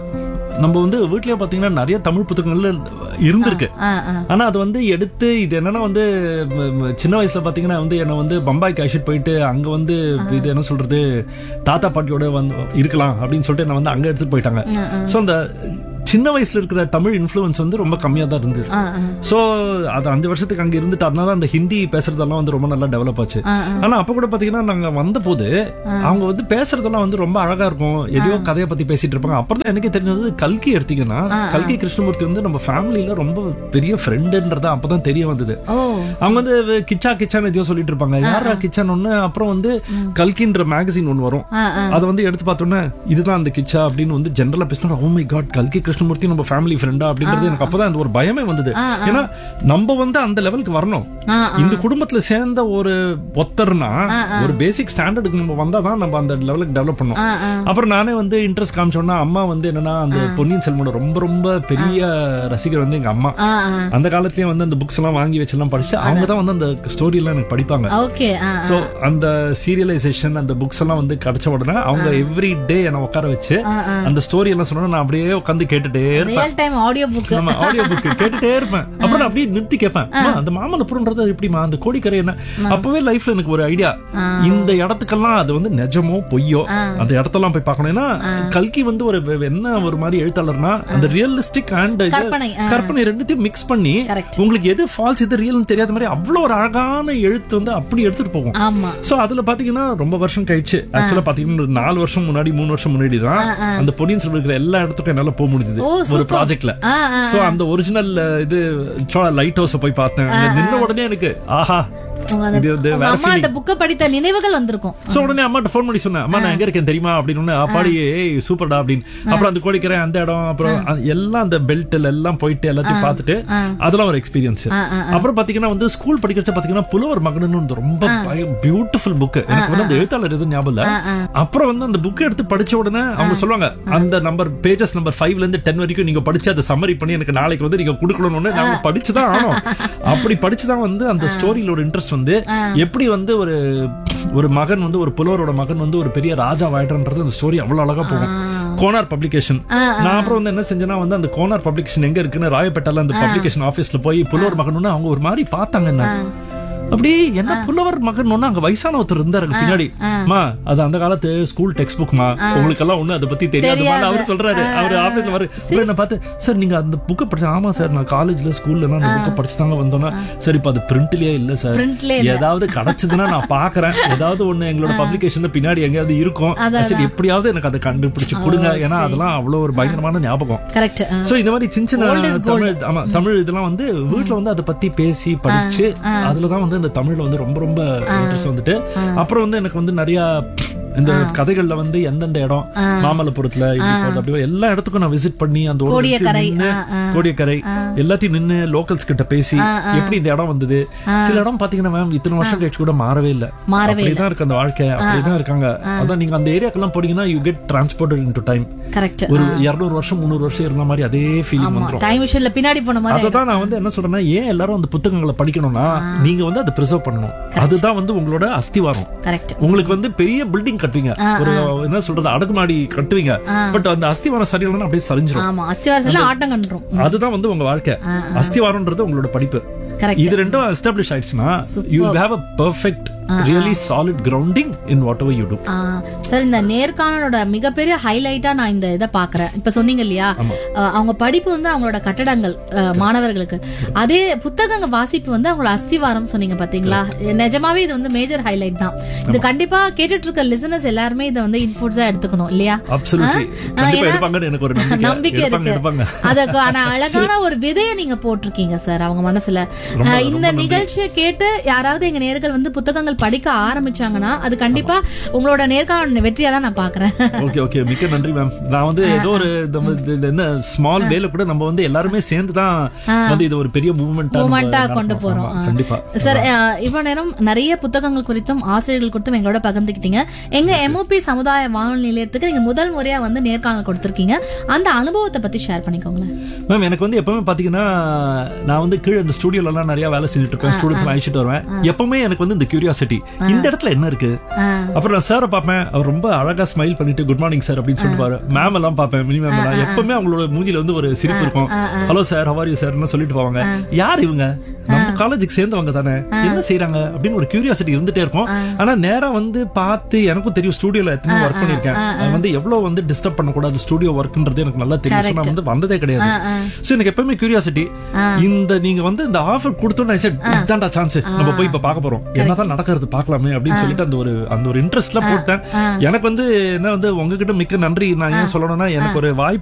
நம்ம வந்து வீட்லயே பாத்தீங்கன்னா நிறைய தமிழ் புத்தகங்கள்ல இருந்திருக்கு ஆ, ஆ. ஆனா அது வந்து எடுத்து இது என்னன்னா வந்து ம, ம, சின்ன வயசுல பாத்தீங்கன்னா வந்து என்ன வந்து பம்பாய்க்கு அழைச்சிட்டு போயிட்டு அங்க வந்து இது என்ன சொல்றது தாத்தா பாட்டியோட வந்து இருக்கலாம் அப்படின்னு சொல்லிட்டு என்ன வந்து அங்க எடுத்துட்டு போயிட்டாங்க சோ அந்த சின்ன வயசுல இருக்கிற தமிழ் இன்ஃப்ளூயன்ஸ் வந்து ரொம்ப கம்மியா தான் இருந்தது ஆ, ஆ. சோ அது அஞ்சு வருஷத்துக்கு அங்க இருந்துட்டு அதனால அந்த ஹிந்தி பேசுறதெல்லாம் வந்து ரொம்ப நல்லா டெவலப் ஆச்சு ஆ, ஆனா அப்ப கூட பாத்தீங்கன்னா நாங்க வந்த போது அவங்க வந்து பேசுறதெல்லாம் வந்து ரொம்ப அழகா இருக்கும் எதையோ கதையை பத்தி பேசிட்டு இருப்பாங்க அப்புறம் தான் எனக்கே தெரிஞ்சது கல்கி எடுத்தீங்கன்னா கல்கி கிருஷ்ணமூர்த்தி வந்து நம்ம ஃபேமிலில ரொம்ப பெரிய ஃப்ரெண்டுன்றத அப்பதான் தெரிய வந்தது ஓ அவங்க வந்து கிச்சா கிச்சான்னு எதையோ சொல்லிட்டு இருப்பாங்க யாரா கிச்சான் ஒண்ணு அப்புறம் வந்து கல்கின்ற மேகசின் ஒன்னு வரும் ஆ, ஆ. அதை வந்து எடுத்து பார்த்தோன்னே இதுதான் அந்த கிச்சா அப்படின்னு வந்து ஜென்ரலா பேசினா ஓ மை காட் கல்கி கிருஷ்ணமூர்த்தி நம்ம ஃபேமிலி ஃப்ரெண்டா அப்படின்றது எனக்கு அப்பதான் அந்த ஒரு பயமே வந்தது ஏன்னா நம்ம வந்து அந்த லெவலுக்கு வரணும் ஆ, இந்த குடும்பத்துல சேர்ந்த ஒரு ஒத்தர்னா ஒரு பேசிக் ஸ்டாண்டர்டுக்கு நம்ம வந்தாதான் நம்ம அந்த லெவலுக்கு டெவலப் பண்ணோம் ஆ, ஆ. அப்புறம் நானே வந்து இன்ட்ரெஸ்ட் காமிச்சோன்னா அம்மா வந்து என்னன்னா அந்த பொன்னியின் செல்வனோட ரொம்ப ரொம்ப பெரிய ரசிகர் வந்து எங்க அம்மா ஆ, ஆ. அந்த காலத்துலயே வந்து அந்த புக்ஸ் எல்லாம் வாங்கி வச்செல்லாம் படிச்சு அவங்க தான் வந்து அந்த ஸ்டோரி எல்லாம் எனக்கு படிப்பாங்க ஓகே ஆ, ஆ. சோ அந்த சீரியலைசேஷன் அந்த புக்ஸ் எல்லாம் வந்து கிடைச்ச உடனே அவங்க எவ்ரி டே என்ன உட்கார வச்சு அந்த ஸ்டோரி எல்லாம் சொன்னா நான் அப்படியே உட்காந்து கேட்டுட்டே இருப்பேன் ரியல் டைம் ஆடியோ புக் நம்ம ஆடியோ புக் கேட்டுட்டே இருப்பேன் அப்புறம் நான் அப்படியே நிறுத்தி கேட்பேன் அம்மா, அந்த மாமல்லபுரம்ன்றது எப்படிமா அந்த கோடிக்கரை என்ன அப்பவே லைஃப்ல எனக்கு ஒரு ஐடியா இந்த இடத்துக்கெல்லாம் அது வந்து நிஜமோ பொய்யோ அந்த இடத்தெல்லாம் போய் பார்க்கணும் ஏன்னா கல்கி வந்து ஒரு வெ- என்ன ஒரு மாதிரி எழுத்தாளர்னா அந்த ரியலிஸ்டிக் அண்ட் கற்பனை, ஆ. கற்பனை ரெண்டுத்தையும் மிக்ஸ் பண்ணி Correct. உங்களுக்கு எது ஃபால்ஸ் எது ரியல்னு தெரியாத மாதிரி அவ்வளவு ஒரு அழகான எழுத்து வந்து அப்படி எடுத்துட்டு போகும் ஆமா சோ அதுல பாத்தீங்கன்னா ரொம்ப வருஷம் கழிச்சு ஆக்சுவலா பாத்தீங்கன்னா ஒரு நாலு வருஷம் முன்னாடி மூணு வருஷம் முன்னாடி தான் அந்த பொன்னியின் செல்வன் இருக்கிற எல்லா இடத்துக்கும் என்னால போக முடிஞ்சது ஓ, ஒரு super. ப்ராஜெக்ட்ல ஆ, ஆ. சோ அந்த ஒரிஜினல் இது சோழ லைட் ஹவுஸ் போய் பார்த்தேன் அங்க நின்ன உடனே எனக்கு ஆஹா உங்க அந்த- இது வந்து உங்க வேற அம்மா அந்த புக்க படித்த நினைவுகள் வந்திருக்கும் சோ உடனே அம்மாட்ட ஃபோன் பண்ணி சொன்னேன் அம்மா நான் எங்க இருக்கேன் தெரியுமா அப்படின்னு உடனே, அப்பாடி ஏய் சூப்பர்டா அப்படின்னு அப்புறம் அந்த கோடிக்கரை அந்த இடம் அப்புறம் அது எல்லாம் அந்த பெல்ட்ல எல்லாம் போயிட்டு எல்லாத்தையும் பார்த்துட்டு அதெல்லாம் ஒரு எக்ஸ்பீரியன்ஸ் ஆ, ஆ, அப்புறம் பாத்தீங்கன்னா வந்து ஸ்கூல் படிக்கிறச்ச பாத்தீங்கன்னா புலவர் மகன் வந்து ரொம்ப பியூட்டிஃபுல் புக் எனக்கு வந்து அந்த எழுத்தாளர் எதுவும் ஞாபகம் இல்ல அப்புறம் வந்து அந்த புக் எடுத்து படிச்ச உடனே அவங்க சொல்லுவாங்க அந்த நம்பர் பேஜஸ் நம்பர் ஃபைவ்ல இருந்து டென் வரைக்கும் நீங்க படிச்சு அதை சம்மரி பண்ணி எனக்கு நாளைக்கு வந்து நீங்க கொடுக்கணும்னு நாங்க படிச்சுதான் ஆனோம் அப்படி படிச்சுதான் வந்து அந்த ஸ்டோரியில ஒரு இன்ட்ரெஸ்ட் வந்து எப்படி வந்து ஒரு ஒரு மகன் வந்து ஒரு புலவரோட மகன் வந்து ஒரு பெரிய ராஜா வாயிடுறது அந்த ஸ்டோரி அவ்வளவு அழகா போகும் கோனார் பப்ளிகேஷன் நான் அப்புறம் வந்து என்ன செஞ்சேன்னா வந்து அந்த கோனார் பப்ளிகேஷன் எங்க இருக்குன்னு ராயப்பேட்டால அந்த பப்ளிகேஷன் ஆபீஸ்ல போய் புலவர் மகன் அவங்க ஒரு மாதிரி பார்த்தாங்க என்ன அப்படி என்ன புலவர் மகன் ஒண்ணு அங்க வயசான ஒருத்தர் இருந்தாரு பின்னாடி மா அது அந்த காலத்து ஸ்கூல் டெக்ஸ்ட் புக்மா உங்களுக்கு எல்லாம் ஒண்ணு அதை பத்தி தெரியாதுமா அவர் சொல்றாரு அவர் ஆபீஸ்ல வர அப்புறம் என்ன பார்த்து சார் நீங்க அந்த புக்கை படிச்ச ஆமா சார் நான் காலேஜ்ல ஸ்கூல்ல எல்லாம் அந்த புக்கை படிச்சு தாங்க வந்தோம்னா சரி இப்ப அது பிரிண்ட்லயே இல்ல சார் Printலயே ஏதாவது கிடைச்சதுன்னா நான் பாக்குறேன் ஏதாவது ஒண்ணு எங்களோட பப்ளிகேஷன்ல பின்னாடி எங்கேயாவது இருக்கும் சரி எப்படியாவது எனக்கு அதை கண்டுபிடிச்சு கொடுங்க ஏன்னா அதெல்லாம் அவ்வளவு ஒரு பயங்கரமான ஞாபகம் கரெக்ட் சோ இந்த மாதிரி சின்ன சின்ன தமிழ் ஆமா தமிழ் இதெல்லாம் வந்து வீட்ல வந்து அதை பத்தி பேசி படிச்சு அதுலதான் வந்து இந்த தமிழ்ல வந்து ரொம்ப ரொம்ப இன்ட்ரெஸ்ட் வந்துட்டு அப்புறம் வந்து எனக்கு வந்து நிறைய இந்த கதைகள்ல வந்து எந்தெந்த இடம் மாமல்லபுரத்துல இப்படி போகுது, அப்படி போகுது. எல்லா இடத்துக்கும் நான் விசிட் பண்ணி அந்த ஒரு இடத்துல கோடியக்கரை, நின்னு, ஆ, ஆ. கோடியக்கரை எல்லாத்தையும் நின்னு லோக்கல்ஸ் கிட்ட பேசி எப்படி இந்த இடம் வந்தது சில இடம் பாத்தீங்கன்னா மேம் இத்தனை வருஷம் கழிச்சு கூட மாறவே இல்ல மாறவே அப்படிதான் இருக்கு அந்த வாழ்க்கை அப்படிதான் இருக்காங்க அதான் நீங்க அந்த ஏரியாக்கெல்லாம் போனீங்கன்னா you get transported into time correct ஒரு இருநூறு வருஷம் முந்நூறு வருஷம் இருந்த மாதிரி அதே ஃபீலிங் ஆமா வந்துரும் டைம் மிஷின்ல பின்னாடி போன மாதிரி அததான் நான் வந்து என்ன சொல்றேன்னா ஏன் எல்லாரும் அந்த புத்தகங்களை படிக்கணும்னா நீங்க வந்து அதை ப்ரிசர்வ் பண்ணணும் அதுதான் வந்து உங்களோட அஸ்திவாரம் கரெக்ட் உங்களுக்கு வந்து பெரிய பில்டிங் கட்டுவீங்க ஒரு என்ன சொல்றது அடுக்குமாடி கட்டுவீங்க பட் அந்த அஸ்திவாரம் சரியில்லைன்னா அப்படியே சரிஞ்சிரும் ஆமா அஸ்திவாரத்துல ஆட்டம் கண்டுரும் அதுதான் வந்து உங்க வாழ்க்கை அஸ்திவாரம்ன்றது உங்களோட படிப்பு கரெக்ட் இது ரெண்டும் எஸ்டாப்ளிஷ் ஆயிடுச்சுன்னா you have a perfect really solid grounding in whatever you do sir இந்த நேர்காணலோட மிகப்பெரிய ஹைலைட்டா நான் இந்த இதை பாக்குறேன் இப்ப சொன்னீங்க இல்லையா அஹ், அவங்க படிப்பு வந்து அவங்களோட கட்டடங்கள் அஹ், மாணவர்களுக்கு அதே புத்தகங்க வாசிப்பு வந்து அவங்களோட அஸ்திவாரம் சொன்னீங்க பாத்தீங்களா நிஜமாவே இது வந்து மேஜர் ஹைலைட் தான் இது கண்டிப்பா கேட்டுட்டு இருக்க லிசனர்ஸ் எல்லாருமே இதை வந்து இன்புட்ஸா எடுத்துக்கணும் இல்லையா அப்சல்யூட்லி கண்டிப்பா ஏன்னா- எடுப்பாங்கன்னு எனக்கு ஒரு நம்பிக்கை நம்பிக்கை எடுப்பாங்க இருக்கு எடுப்பாங்க அதுக்கான அழகான ஒரு விதையை நீங்க போட்டிருக்கீங்க சார் அவங்க மனசுல அஹ், இந்த நிகழ்ச்சியை கேட்டு யாராவது எங்க நேர்கள் வந்து புத்தகங்கள் படிக்க ஆரம்பிச்சாங்கன்னா அது கண்டிப்பா உங்களோட நேர்காணல் வெற்றியா தான் நான் பாக்குறேன் ஓகே ஓகே மிக்க நன்றி மேம் நான் வந்து ஏதோ ஒரு நம்ம இது- இது என்ன ஸ்மால் வேல கூட நம்ம வந்து எல்லாருமே சேர்ந்து தான் வந்து இது ஒரு பெரிய மூவ்மெண்டா மூமெண்டா கொண்டு போறோம் ஆ. கண்டிப்பா சார் அஹ், இவ்வளவு நேரம் நிறைய புத்தகங்கள் குறித்தும் ஆசிரியர்கள் குறித்தும் எங்களோட பகிர்ந்துக்கிட்டீங்க எங்க எம்ஓபி சமுதாய வானொலி நிலையத்துக்கு நீங்க முதல் முறையா வந்து நேர்காணல் கொடுத்திருக்கீங்க அந்த அனுபவத்தை பத்தி ஷேர் பண்ணிக்கோங்களேன் மேம் எனக்கு வந்து எப்பவுமே பாத்தீங்கன்னா நான் வந்து கீழே இந்த ஸ்டுடியோல எல்லாம் நிறைய வேலை செஞ்சுட்டு இருப்பேன் ஸ்டூடெண்ட்ஸ் அழைச்சிட்டு வருவேன் எப்பவுமே எனக்கு வந்து இந்த கியூரியாசிட்டி இந்த இடத்துல என்ன இருக்கு அப்புறம் நான் சாரை பார்ப்பேன் அவர் ரொம்ப அழகா ஸ்மைல் பண்ணிட்டு குட் மார்னிங் சார் அப்படின்னு சொல்லிட்டு மேம் எல்லாம் பார்ப்பேன் மினி மேம் எல்லாம் எப்பவுமே அவங்களோட மூஞ்சில வந்து ஒரு சிரிப்பு இருக்கும் hello sir how are you sir சொல்லிட்டு போவாங்க யார் இவங்க நம்ம காலேஜுக்கு சேர்ந்தவங்க தானே என்ன செய்றாங்க அப்படின்னு ஒரு கியூரியாசிட்டி இருந்துட்டே இருக்கும் ஆனா நேரா வந்து பார்த்து எனக்கும் தெரியும் ஸ்டுடியோல எத்தனை ஒர்க் பண்ணிருக்கேன் அது வந்து எவ்வளவு வந்து டிஸ்டர்ப் பண்ணக்கூடாது ஸ்டுடியோ ஒர்க்ன்றது எனக்கு நல்லா தெரியும் So, நான் வந்து வந்ததே கிடையாது சோ எனக்கு எப்பவுமே கியூரியாசிட்டி இந்த நீங்க வந்து இந்த ஆஃபர் கொடுத்தோன்னு said, இதான்டா சான்ஸ் நம்ம போய் இப்ப பார்க்க போறோம் என்னதான் நடக்கிறது பார்க்கலாமே அப்படின்னு சொல்லிட்டு அந்த ஒரு அந்த ஒரு இன்ட்ரெஸ்ட்ல போட்டேன் எனக்கு வந்து என்ன வந்து உங்ககிட்ட மிக்க நன்றி நான் ஏன் சொல்லணும்னா எனக்கு ஒரு வாய்ப்பு